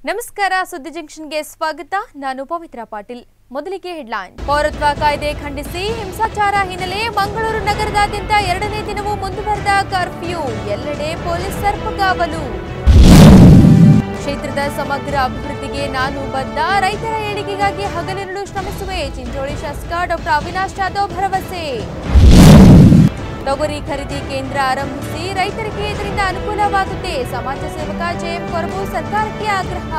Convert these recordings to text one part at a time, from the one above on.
ನಮಸ್ಕಾರ ಸುದ್ದಿ ಜಂಕ್ಷನ್ಗೆ ಸ್ವಾಗತ ನಾನು ಪವಿತ್ರ ಪಾಟೀಲ್ ಮೊದಲಿಗೆ ಹೆಡ್ಲೈನ್ ಪೌರತ್ವ ಕಾಯ್ದೆ ಖಂಡಿಸಿ ಹಿಂಸಾಚಾರ ಹಿನ್ನೆಲೆ ಮಂಗಳೂರು ನಗರದಾದ್ಯಂತ ಎರಡನೇ ದಿನವೂ ಮುಂದುವರೆದ ಕರ್ಫ್ಯೂ ಎಲ್ಲೆಡೆ ಪೊಲೀಸ್ ಸರ್ಪಗಾವಲು ಕ್ಷೇತ್ರದ ಸಮಗ್ರ ಅಭಿವೃದ್ಧಿಗೆ ನಾನು ಬದ್ಧ ರೈತರ ಏಳಿಗೆಗಾಗಿ ಹಗಲಿರುಳು ಶ್ರಮಿಸುವೆ ಚಿಂಚೋಳಿ ಶಾಸಕ ಡಾಕ್ಟರ್ ಅವಿನಾಶ್ ಜಾಧವ್ ಭರವಸೆ ತೊಗರಿ ಖರೀದಿ ಕೇಂದ್ರ ಆರಂಭಿಸಿ ರೈತರಿಗೆ ಇದರಿಂದ ಅನುಕೂಲವಾಗುತ್ತೆ ಸಮಾಜ ಸೇವಕ ಜೆಎಂ ಕೊರಬು ಸರ್ಕಾರಕ್ಕೆ ಆಗ್ರಹ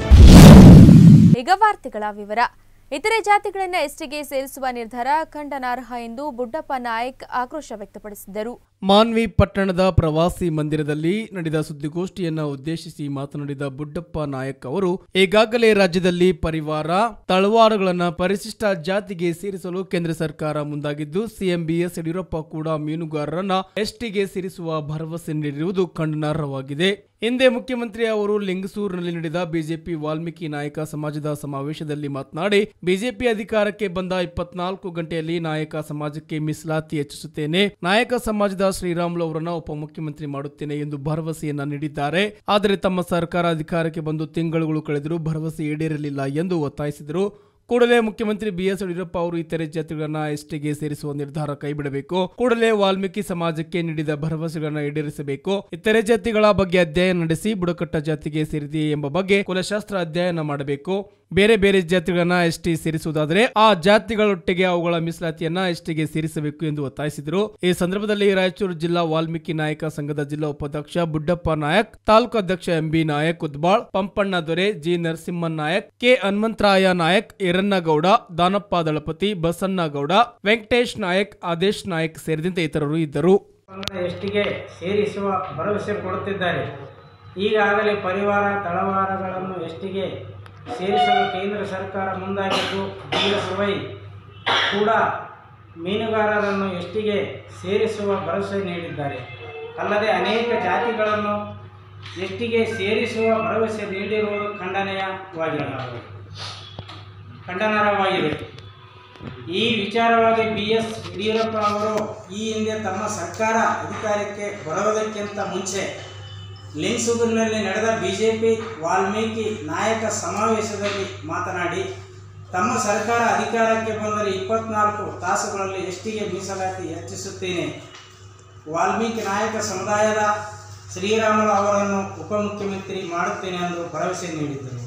ಈಗ ವಾರ್ತೆಗಳ ವಿವರ ಇತರೆ ಜಾತಿಗಳನ್ನ ಎಸ್ಟಿಗೆ ಸೇರಿಸುವ ನಿರ್ಧಾರ ಖಂಡನಾರ್ಹ ಎಂದು ಬುಡ್ಡಪ್ಪ ನಾಯಕ್ ಆಕ್ರೋಶ ವ್ಯಕ್ತಪಡಿಸಿದರು ಮಾನ್ವಿ ಪಟ್ಟಣದ ಪ್ರವಾಸಿ ಮಂದಿರದಲ್ಲಿ ನಡೆದ ಸುದ್ದಿಗೋಷ್ಠಿಯನ್ನ ಉದ್ದೇಶಿಸಿ ಮಾತನಾಡಿದ ಬುಡ್ಡಪ್ಪ ನಾಯಕ್ ಅವರು ಈಗಾಗಲೇ ರಾಜ್ಯದಲ್ಲಿ ಪರಿವಾರ ತಳವಾರಗಳನ್ನ ಪರಿಶಿಷ್ಟ ಜಾತಿಗೆ ಸೇರಿಸಲು ಕೇಂದ್ರ ಸರ್ಕಾರ ಮುಂದಾಗಿದ್ದು ಸಿಎಂ ಬಿಎಸ್ ಯಡಿಯೂರಪ್ಪ ಕೂಡ ಮೀನುಗಾರರನ್ನ ಎಸ್ಟಿಗೆ ಸೇರಿಸುವ ಭರವಸೆ ನೀಡಿರುವುದು ಖಂಡನಾರ್ಹವಾಗಿದೆ ಹಿಂದೆ ಮುಖ್ಯಮಂತ್ರಿ ಅವರು ಲಿಂಗಸೂರಿನಲ್ಲಿ ನಡೆದ ಬಿಜೆಪಿ ವಾಲ್ಮೀಕಿ ನಾಯಕ ಸಮಾಜದ ಸಮಾವೇಶದಲ್ಲಿ ಮಾತನಾಡಿ ಬಿಜೆಪಿ ಅಧಿಕಾರಕ್ಕೆ ಬಂದ ಇಪ್ಪತ್ನಾಲ್ಕು ಗಂಟೆಯಲ್ಲಿ ನಾಯಕ ಸಮಾಜಕ್ಕೆ ಮೀಸಲಾತಿ ಹೆಚ್ಚಿಸುತ್ತೇನೆ ನಾಯಕ ಸಮಾಜದ ಶ್ರೀರಾಮುಲು ಅವರನ್ನ ಉಪಮುಖ್ಯಮಂತ್ರಿ ಮಾಡುತ್ತೇನೆ ಎಂದು ಭರವಸೆಯನ್ನ ನೀಡಿದ್ದಾರೆ ಆದರೆ ತಮ್ಮ ಸರ್ಕಾರ ಅಧಿಕಾರಕ್ಕೆ ಬಂದು ತಿಂಗಳುಗಳು ಕಳೆದರೂ ಭರವಸೆ ಈಡೇರಲಿಲ್ಲ ಎಂದು ಒತ್ತಾಯಿಸಿದರು ಕೂಡಲೇ ಮುಖ್ಯಮಂತ್ರಿ ಬಿಎಸ್ ಯಡಿಯೂರಪ್ಪ ಅವರು ಇತರೆ ಜಾತಿಗಳನ್ನ ಎಸ್ಟಿಗೆ ಸೇರಿಸುವ ನಿರ್ಧಾರ ಕೈಬಿಡಬೇಕು ಕೂಡಲೇ ವಾಲ್ಮೀಕಿ ಸಮಾಜಕ್ಕೆ ನೀಡಿದ ಭರವಸೆಗಳನ್ನ ಈಡೇರಿಸಬೇಕು ಇತರೆ ಜಾತಿಗಳ ಬಗ್ಗೆ ಅಧ್ಯಯನ ನಡೆಸಿ ಬುಡಕಟ್ಟ ಜಾತಿಗೆ ಸೇರಿದೆಯೇ ಎಂಬ ಬಗ್ಗೆ ಕುಲಶಾಸ್ತ್ರ ಅಧ್ಯಯನ ಮಾಡಬೇಕು ಬೇರೆ ಬೇರೆ ಜಾತಿಗಳನ್ನ ಎಸ್ಟಿ ಸೇರಿಸುವುದಾದರೆ ಆ ಜಾತಿಗಳೊಟ್ಟಿಗೆ ಅವುಗಳ ಮೀಸಲಾತಿಯನ್ನ ಎಸ್ಟಿಗೆ ಸೇರಿಸಬೇಕು ಎಂದು ಒತ್ತಾಯಿಸಿದರು ಈ ಸಂದರ್ಭದಲ್ಲಿ ರಾಯಚೂರು ಜಿಲ್ಲಾ ವಾಲ್ಮೀಕಿ ನಾಯಕ ಸಂಘದ ಜಿಲ್ಲಾ ಉಪಾಧ್ಯಕ್ಷ ಬುಡ್ಡಪ್ಪ ನಾಯಕ್ ತಾಲೂಕು ಅಧ್ಯಕ್ಷ MB Nayak Udbal Pampanna Dore G Narasimhan Nayak K Hanumantharaya Nayak Iranagouda Danappa Dalapathi Basanagouda Venkatesh Nayak Adesh Nayak ಸೇರಿದಂತೆ ಇತರರು ಇದ್ದರು ಪಂಗಡ ಎಷ್ಟಿಗೆ ಸೇರಿಸುವ ಭರವಸೆ ಕೊಡುತ್ತಿದ್ದಾರೆ ಈಗಾಗಲೇ ಪರಿವಾರ ತಳವಾರಗಳನ್ನು ಎಷ್ಟಿಗೆ ಸೇರಿಸಲು ಕೇಂದ್ರ ಸರ್ಕಾರ ಮುಂದಾಗಿದ್ದು ಬಿಎಸ್ವೈ ಕೂಡ ಮೀನುಗಾರರನ್ನು ಎಷ್ಟಿಗೆ ಸೇರಿಸುವ ಭರವಸೆ ನೀಡಿದ್ದಾರೆ ಅಲ್ಲದೆ ಅನೇಕ ಜಾತಿಗಳನ್ನು ಎಷ್ಟಿಗೆ ಸೇರಿಸುವ ಭರವಸೆ ನೀಡಿರುವುದು ಖಂಡನೀಯವಾಗಿದೆ ಖಂಡನಾರ್ಹವಾಗಿದೆ ಈ ವಿಚಾರವಾಗಿ ಬಿ ಎಸ್ ಯಡಿಯೂರಪ್ಪ ಅವರು ಈ ಹಿಂದೆ ತಮ್ಮ ಸರ್ಕಾರ ಅಧಿಕಾರಕ್ಕೆ ಬರೋದಕ್ಕಿಂತ ಮುಂಚೆ ಲಿಂಗ್ಸೂರಿನಲ್ಲಿ ನಡೆದ ಬಿ ಜೆ ಪಿ ವಾಲ್ಮೀಕಿ ನಾಯಕ ಸಮಾವೇಶದಲ್ಲಿ ಮಾತನಾಡಿ ತಮ್ಮ ಸರ್ಕಾರ ಅಧಿಕಾರಕ್ಕೆ ಬಂದರೆ ಇಪ್ಪತ್ನಾಲ್ಕು ತಾಸುಗಳಲ್ಲಿ ಎಷ್ಟಿಗೆ ಮೀಸಲಾತಿ ಹೆಚ್ಚಿಸುತ್ತೇನೆ ವಾಲ್ಮೀಕಿ ನಾಯಕ ಸಮುದಾಯದ ಶ್ರೀರಾಮುಲು ಅವರನ್ನು ಉಪಮುಖ್ಯಮಂತ್ರಿ ಮಾಡುತ್ತೇನೆ ಎಂದು ಭರವಸೆ ನೀಡಿದ್ದರು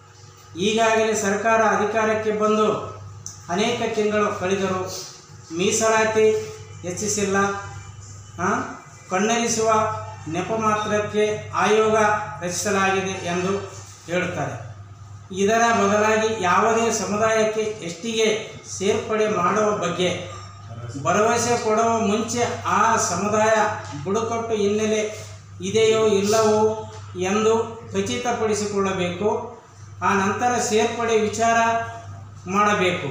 ಈಗಾಗಲೇ ಸರ್ಕಾರ ಅಧಿಕಾರಕ್ಕೆ ಬಂದು ಅನೇಕ ತಿಂಗಳು ಕಳೆದರು ಮೀಸಲಾತಿ ಹೆಚ್ಚಿಸಿಲ್ಲ ಆ, ಕಣ್ಣರಿಸುವ ನೆಪ ಮಾತ್ರಕ್ಕೆ ಆಯೋಗ ರಚಿಸಲಾಗಿದೆ ಎಂದು ಹೇಳುತ್ತಾರೆ ಇದರ ಬದಲಾಗಿ ಯಾವುದೇ ಸಮುದಾಯಕ್ಕೆ ಎಷ್ಟಿಗೆ ಸೇರ್ಪಡೆ ಮಾಡುವ ಬಗ್ಗೆ ಭರವಸೆ ಕೊಡುವ ಮುಂಚೆ ಆ ಸಮುದಾಯ ಬುಡಕಟ್ಟು ಹಿನ್ನೆಲೆ ಇದೆಯೋ ಇಲ್ಲವೋ ಎಂದು ಖಚಿತಪಡಿಸಿಕೊಳ್ಳಬೇಕು ಆ ನಂತರ ಸೇರ್ಪಡೆ ವಿಚಾರ ಮಾಡಬೇಕು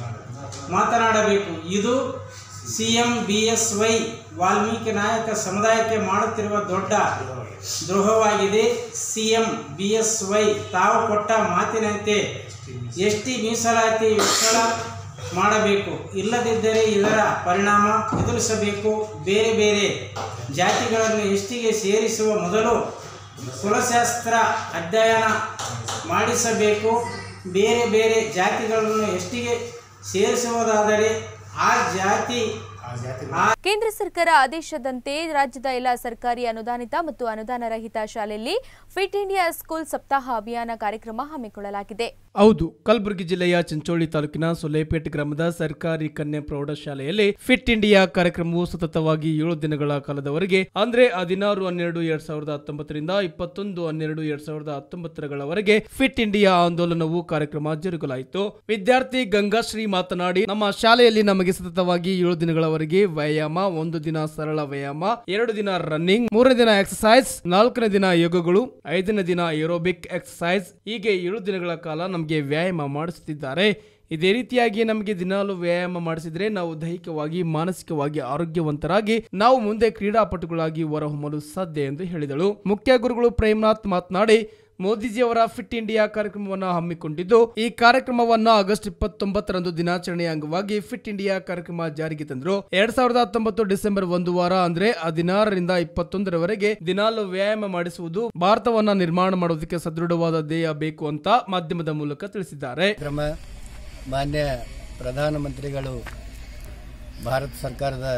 ಮಾತನಾಡಬೇಕು ಇದು C M B S Y Valmiki Nayaka ಸಮುದಾಯಕ್ಕೆ ಮಾಡುತ್ತಿರುವ ದೊಡ್ಡ ದ್ರೋಹವಾಗಿದೆ C M B S Y ತಾವು ಕೊಟ್ಟ ಮಾತಿನಂತೆ ಎಷ್ಟಿ ಮೀಸಲಾತಿ ಹೆಚ್ಚಳ ಮಾಡಬೇಕು ಇಲ್ಲದಿದ್ದರೆ ಇದರ ಪರಿಣಾಮ ಎದುರಿಸಬೇಕು ಬೇರೆ ಬೇರೆ ಜಾತಿಗಳನ್ನು ಎಷ್ಟಿಗೆ ಸೇರಿಸುವ ಮೊದಲು ಕುಲಶಾಸ್ತ್ರ ಅಧ್ಯಯನ ಮಾಡಿಸಬೇಕು ಬೇರೆ ಬೇರೆ ಜಾತಿಗಳನ್ನು ಎಷ್ಟಿಗೆ ಸೇರಿಸುವುದಾದರೆ ಆ ಜಾತಿ ಆ ಕೇಂದ್ರ ಸರ್ಕಾರ ಆದೇಶದಂತೆ ರಾಜ್ಯದ ಎಲ್ಲ ಸರ್ಕಾರಿ ಅನುದಾನಿತ ಮತ್ತು ಅನುದಾನ ರಹಿತ ಶಾಲೆಯಲ್ಲಿ ಫಿಟ್ ಇಂಡಿಯಾ ಸ್ಕೂಲ್ ಸಪ್ತಾಹ ಅಭಿಯಾನ ಕಾರ್ಯಕ್ರಮ ಹಮ್ಮಿಕೊಳ್ಳಲಾಗಿದೆ ಹೌದು ಕಲಬುರಗಿ ಜಿಲ್ಲೆಯ ಚಿಂಚೋಳಿ ತಾಲೂಕಿನ ಸೊಲೇಪೇಟ್ ಗ್ರಾಮದ ಸರ್ಕಾರಿ ಕನ್ಯಾ ಪ್ರೌಢಶಾಲೆಯಲ್ಲಿ ಫಿಟ್ ಇಂಡಿಯಾ ಕಾರ್ಯಕ್ರಮವು ಸತತವಾಗಿ ಏಳು ದಿನಗಳ ಕಾಲದವರೆಗೆ ಅಂದ್ರೆ ಹದಿನಾರು ಹನ್ನೆರಡು ಎರಡ್ ಸಾವಿರದ ಹತ್ತೊಂಬತ್ತರಿಂದ ಇಪ್ಪತ್ತೊಂದು ಹನ್ನೆರಡು ಎರಡ್ ಸಾವಿರದ ಹತ್ತೊಂಬತ್ತರಗಳವರೆಗೆ ಫಿಟ್ ಇಂಡಿಯಾ ಆಂದೋಲನವು ಕಾರ್ಯಕ್ರಮ ಜರುಗಲಾಯಿತು ವಿದ್ಯಾರ್ಥಿ ಗಂಗಾಶ್ರೀ ಮಾತನಾಡಿ ನಮ್ಮ ಶಾಲೆಯಲ್ಲಿ ನಮಗೆ ಸತತವಾಗಿ ಏಳು ದಿನಗಳವರೆಗೆ ವ್ಯಾಯಾಮ ಒಂದು ದಿನ ಸರಳ ವ್ಯಾಯಾಮ ಎರಡು ದಿನ ರನ್ನಿಂಗ್ ಮೂರನೇ ದಿನ ಎಕ್ಸರ್ಸೈಸ್ ನಾಲ್ಕನೇ ದಿನ ಯೋಗಗಳು ಐದನೇ ದಿನ ಏರೋಬಿಕ್ ಎಕ್ಸರ್ಸೈಸ್ ಹೀಗೆ ಏಳು ದಿನಗಳ ಕಾಲ ನಮಗೆ ವ್ಯಾಯಾಮ ಮಾಡಿಸುತ್ತಿದ್ದಾರೆ ಇದೇ ರೀತಿಯಾಗಿ ನಮಗೆ ದಿನಾಲು ವ್ಯಾಯಾಮ ಮಾಡಿಸಿದ್ರೆ ನಾವು ದೈಹಿಕವಾಗಿ ಮಾನಸಿಕವಾಗಿ ಆರೋಗ್ಯವಂತರಾಗಿ ನಾವು ಮುಂದೆ ಕ್ರೀಡಾಪಟುಗಳಾಗಿ ಹೊರಹೊಮ್ಮಲು ಸಾಧ್ಯ ಎಂದು ಹೇಳಿದಳು ಮುಖ್ಯ ಗುರುಗಳು ಪ್ರೇಮನಾಥ್ ಮಾತನಾಡಿ ಮೋದಿಜಿಯವರ ಫಿಟ್ ಇಂಡಿಯಾ ಕಾರ್ಯಕ್ರಮವನ್ನು ಹಮ್ಮಿಕೊಂಡಿದ್ದು ಈ ಕಾರ್ಯಕ್ರಮವನ್ನು ಆಗಸ್ಟ್ ಇಪ್ಪತ್ತೊಂಬತ್ತರಂದು ದಿನಾಚರಣೆಯ ಅಂಗವಾಗಿ ಫಿಟ್ ಇಂಡಿಯಾ ಕಾರ್ಯಕ್ರಮ ಜಾರಿಗೆ ತಂದರು ಎರಡ್ ಸಾವಿರದ ಹತ್ತೊಂಬತ್ತು ಡಿಸೆಂಬರ್ ಒಂದು ವಾರ ಅಂದ್ರೆ ಹದಿನಾರರಿಂದ ಇಪ್ಪತ್ತೊಂದರವರೆಗೆ ದಿನಾಲು ವ್ಯಾಯಾಮ ಮಾಡಿಸುವುದು ಭಾರತವನ್ನ ನಿರ್ಮಾಣ ಮಾಡೋದಕ್ಕೆ ಸದೃಢವಾದ ಧ್ಯೇಯ ಬೇಕು ಅಂತ ಮಾಧ್ಯಮದ ಮೂಲಕ ತಿಳಿಸಿದ್ದಾರೆ ಕ್ರಮ ಮಾನ್ಯ ಪ್ರಧಾನಮಂತ್ರಿಗಳು ಭಾರತ ಸರ್ಕಾರದ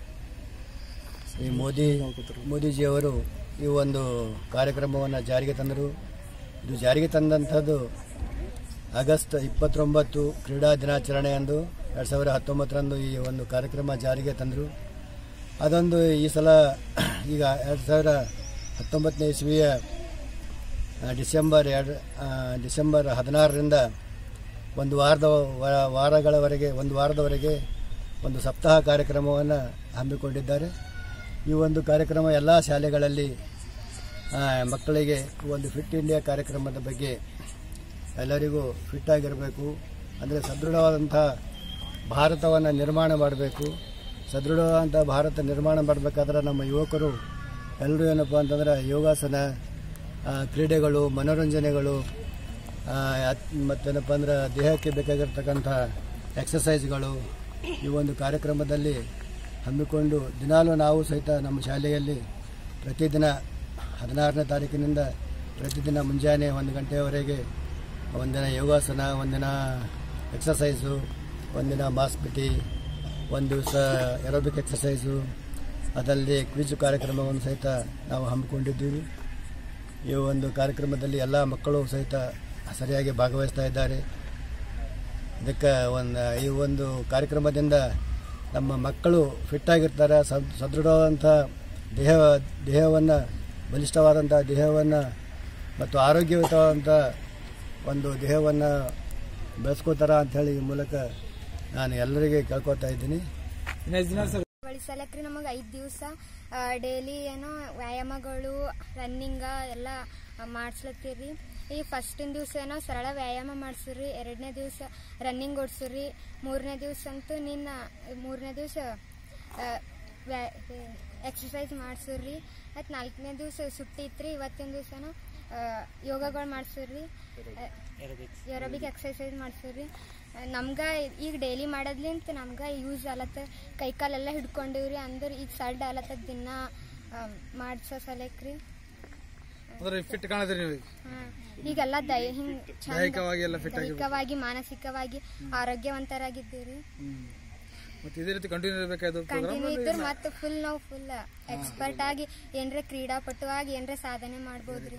ಶ್ರೀ ಮೋದಿ ಮೋದಿಜಿಯವರು ಈ ಒಂದು ಕಾರ್ಯಕ್ರಮವನ್ನು ಜಾರಿಗೆ ತಂದರು ಇದು ಜಾರಿಗೆ ತಂದಂಥದ್ದು ಆಗಸ್ಟ್ ಇಪ್ಪತ್ತೊಂಬತ್ತು ಕ್ರೀಡಾ ದಿನಾಚರಣೆಯಂದು ಎರಡು ಸಾವಿರದ ಹತ್ತೊಂಬತ್ತರಂದು ಈ ಒಂದು ಕಾರ್ಯಕ್ರಮ ಜಾರಿಗೆ ತಂದರು ಅದೊಂದು ಈ ಸಲ ಈಗ ಎರಡು ಸಾವಿರ ಹತ್ತೊಂಬತ್ತನೇ ಇಸ್ವಿಯ ಆ, ಡಿಸೆಂಬರ್ ಎರಡು ಆ, ಡಿಸೆಂಬರ್ ಹದಿನಾರರಿಂದ ಒಂದು ವಾರದ ವ- ವಾರಗಳವರೆಗೆ ಒಂದು ವಾರದವರೆಗೆ ಒಂದು ಸಪ್ತಾಹ ಕಾರ್ಯಕ್ರಮವನ್ನು ಹಮ್ಮಿಕೊಂಡಿದ್ದಾರೆ ಈ ಒಂದು ಕಾರ್ಯಕ್ರಮ ಎಲ್ಲ ಶಾಲೆಗಳಲ್ಲಿ ಆ, ಮಕ್ಕಳಿಗೆ ಈ ಒಂದು ಫಿಟ್ ಇಂಡಿಯಾ ಕಾರ್ಯಕ್ರಮದ ಬಗ್ಗೆ ಎಲ್ಲರಿಗೂ ಫಿಟ್ ಆಗಿರಬೇಕು ಅಂದರೆ ಸದೃಢವಾದಂಥ ಭಾರತವನ್ನು ನಿರ್ಮಾಣ ಮಾಡಬೇಕು ಸದೃಢವಾದಂಥ ಭಾರತ ನಿರ್ಮಾಣ ಮಾಡಬೇಕಾದ್ರೆ ನಮ್ಮ ಯುವಕರು ಎಲ್ಲರೂ ಏನಪ್ಪ ಅಂತಂದ್ರೆ ಯೋಗಾಸನ ಆ, ಕ್ರೀಡೆಗಳು ಮನೋರಂಜನೆಗಳು ಆ, ಅತ್- ಮತ್ತೇನಪ್ಪ ಅಂದ್ರೆ ದೇಹಕ್ಕೆ ಬೇಕಾಗಿರ್ತಕ್ಕಂಥ ಎಕ್ಸಸೈಸ್ಗಳು ಈ ಒಂದು ಕಾರ್ಯಕ್ರಮದಲ್ಲಿ ಹಮ್ಮಿಕೊಂಡು ದಿನಾಲೂ ನಾವು ಸಹಿತ ನಮ್ಮ ಶಾಲೆಯಲ್ಲಿ ಪ್ರತಿದಿನ ಹದಿನಾರನೇ ತಾರೀಕಿನಿಂದ ಪ್ರತಿದಿನ ಮುಂಜಾನೆ ಒಂದು ಗಂಟೆಯವರೆಗೆ ಒಂದಿನ ಯೋಗಾಸನ ಒಂದಿನ ಎಕ್ಸಸೈಸು ಒಂದಿನ ಮಾಸ್ಪಿಟಿ ಒಂದು ದಿವಸ ಎರೋಬಿಕ್ ಎಕ್ಸಸೈಸು ಅದಲ್ಲದೆ ಕ್ವಿಜ್ ಕಾರ್ಯಕ್ರಮವನ್ನು ಸಹಿತ ನಾವು ಹಮ್ಮಿಕೊಂಡಿದ್ದೀವಿ ಈ ಒಂದು ಕಾರ್ಯಕ್ರಮದಲ್ಲಿ ಎಲ್ಲ ಮಕ್ಕಳು ಸಹಿತ ಸರಿಯಾಗಿ ಭಾಗವಹಿಸ್ತಾ ಇದ್ದಾರೆ ಇದಕ್ಕೆ ಒಂದು ಈ ಒಂದು ಕಾರ್ಯಕ್ರಮದಿಂದ ನಮ್ಮ ಮಕ್ಕಳು ಫಿಟ್ ಆಗಿರ್ತಾರೆ ಸದ್ ಸದೃಢವಾದಂಥ ದೇಹ ದೇಹವನ್ನು ಬಲಿಷ್ಠವಾದಂಥ ದೇಹವನ್ನು ಮತ್ತು ಆರೋಗ್ಯಯುತವಾದಂಥ ಒಂದು ದೇಹವನ್ನು ಬೆಳೆಸ್ಕೋತಾರ ಅಂಥೇಳಿ ಈ ಮೂಲಕ ನಾನು ಎಲ್ಲರಿಗೆ ಕೇಳ್ಕೊತಾ ಇದ್ದೀನಿ ಬಳಸಲಕ್ರಿ ನಮಗೆ ಐದು ದಿವಸ ಡೈಲಿ ಏನೋ ವ್ಯಾಯಾಮಗಳು ರನ್ನಿಂಗ ಎಲ್ಲ ಮಾಡಿಸ್ಲತ್ತೀರಿ ಈ ಫಸ್ಟಿನ ದಿವಸ ಏನೋ ಸರಳ ವ್ಯಾಯಾಮ ಮಾಡಿಸ್ರಿ ಎರಡನೇ ದಿವಸ ರನ್ನಿಂಗ್ ಓಡಿಸ್ರಿ ಮೂರನೇ ದಿವಸ ಅಂತೂ ನಿನ್ನ ಮೂರನೇ ದಿವಸ ಎಕ್ಸಸೈಸ್ ಮಾಡಿಸ್ರಿ ಮತ್ತು ನಾಲ್ಕನೇ ದಿವಸ ಸುಟ್ಟಿ ಇತ್ರಿ ಇವತ್ತಿನ ದಿವಸನೂ ಯೋಗಗಳು ಮಾಡಿಸ್ರಿ ಏರೋಬಿಕ್ ಎಕ್ಸಸೈಸ್ ಮಾಡಿಸ್ರಿ ನಮ್ಗೆ ಈಗ ಡೈಲಿ ಮಾಡೋದ್ಲಿಂತ ನಮ್ಗೆ ಯೂಸ್ ಆಲತ್ತ ಕೈ ಕಾಲೆಲ್ಲ ಹಿಡ್ಕೊಂಡಿವ್ರಿ ಅಂದ್ರೆ ಈಗ ಸಲ್ಡ್ ಆಲತ್ತ ದಿನ ಮಾಡ್ಸೋ ಸಲಕ್ರಿ ಅಂದ್ರೆ ಫಿಟ್ ಕಾಣದ್ರಿ ನೀವು ಹಾಂ ಈಗೆಲ್ಲ ದೈ ಹಿಂಗೆ ದೈಹಿಕವಾಗಿ ಎಲ್ಲ fit ಆಗಿರ್ಬೇಕು. ದೈಹಿಕವಾಗಿ ಮಾನಸಿಕವಾಗಿ ಆರೋಗ್ಯವಂತರಾಗಿದ್ದೀರಿ ಮತ್ತೆ ಇದೇ ರೀತಿ ಕಂಟಿನ್ಯೂ ಇರಬೇಕಾಯ್ತು ಕಂಟಿನ್ಯೂ ಇದ್ರೆ ಮತ್ತೆ ಫುಲ್ ನಾವು ಫುಲ್ ಎಕ್ಸ್ಪರ್ಟ್ ಆಗಿ ಏನರ ಕ್ರೀಡಾಪಟು ಆಗಿ ಏನರ ಸಾಧನೆ ಮಾಡ್ಬೋದ್ರಿ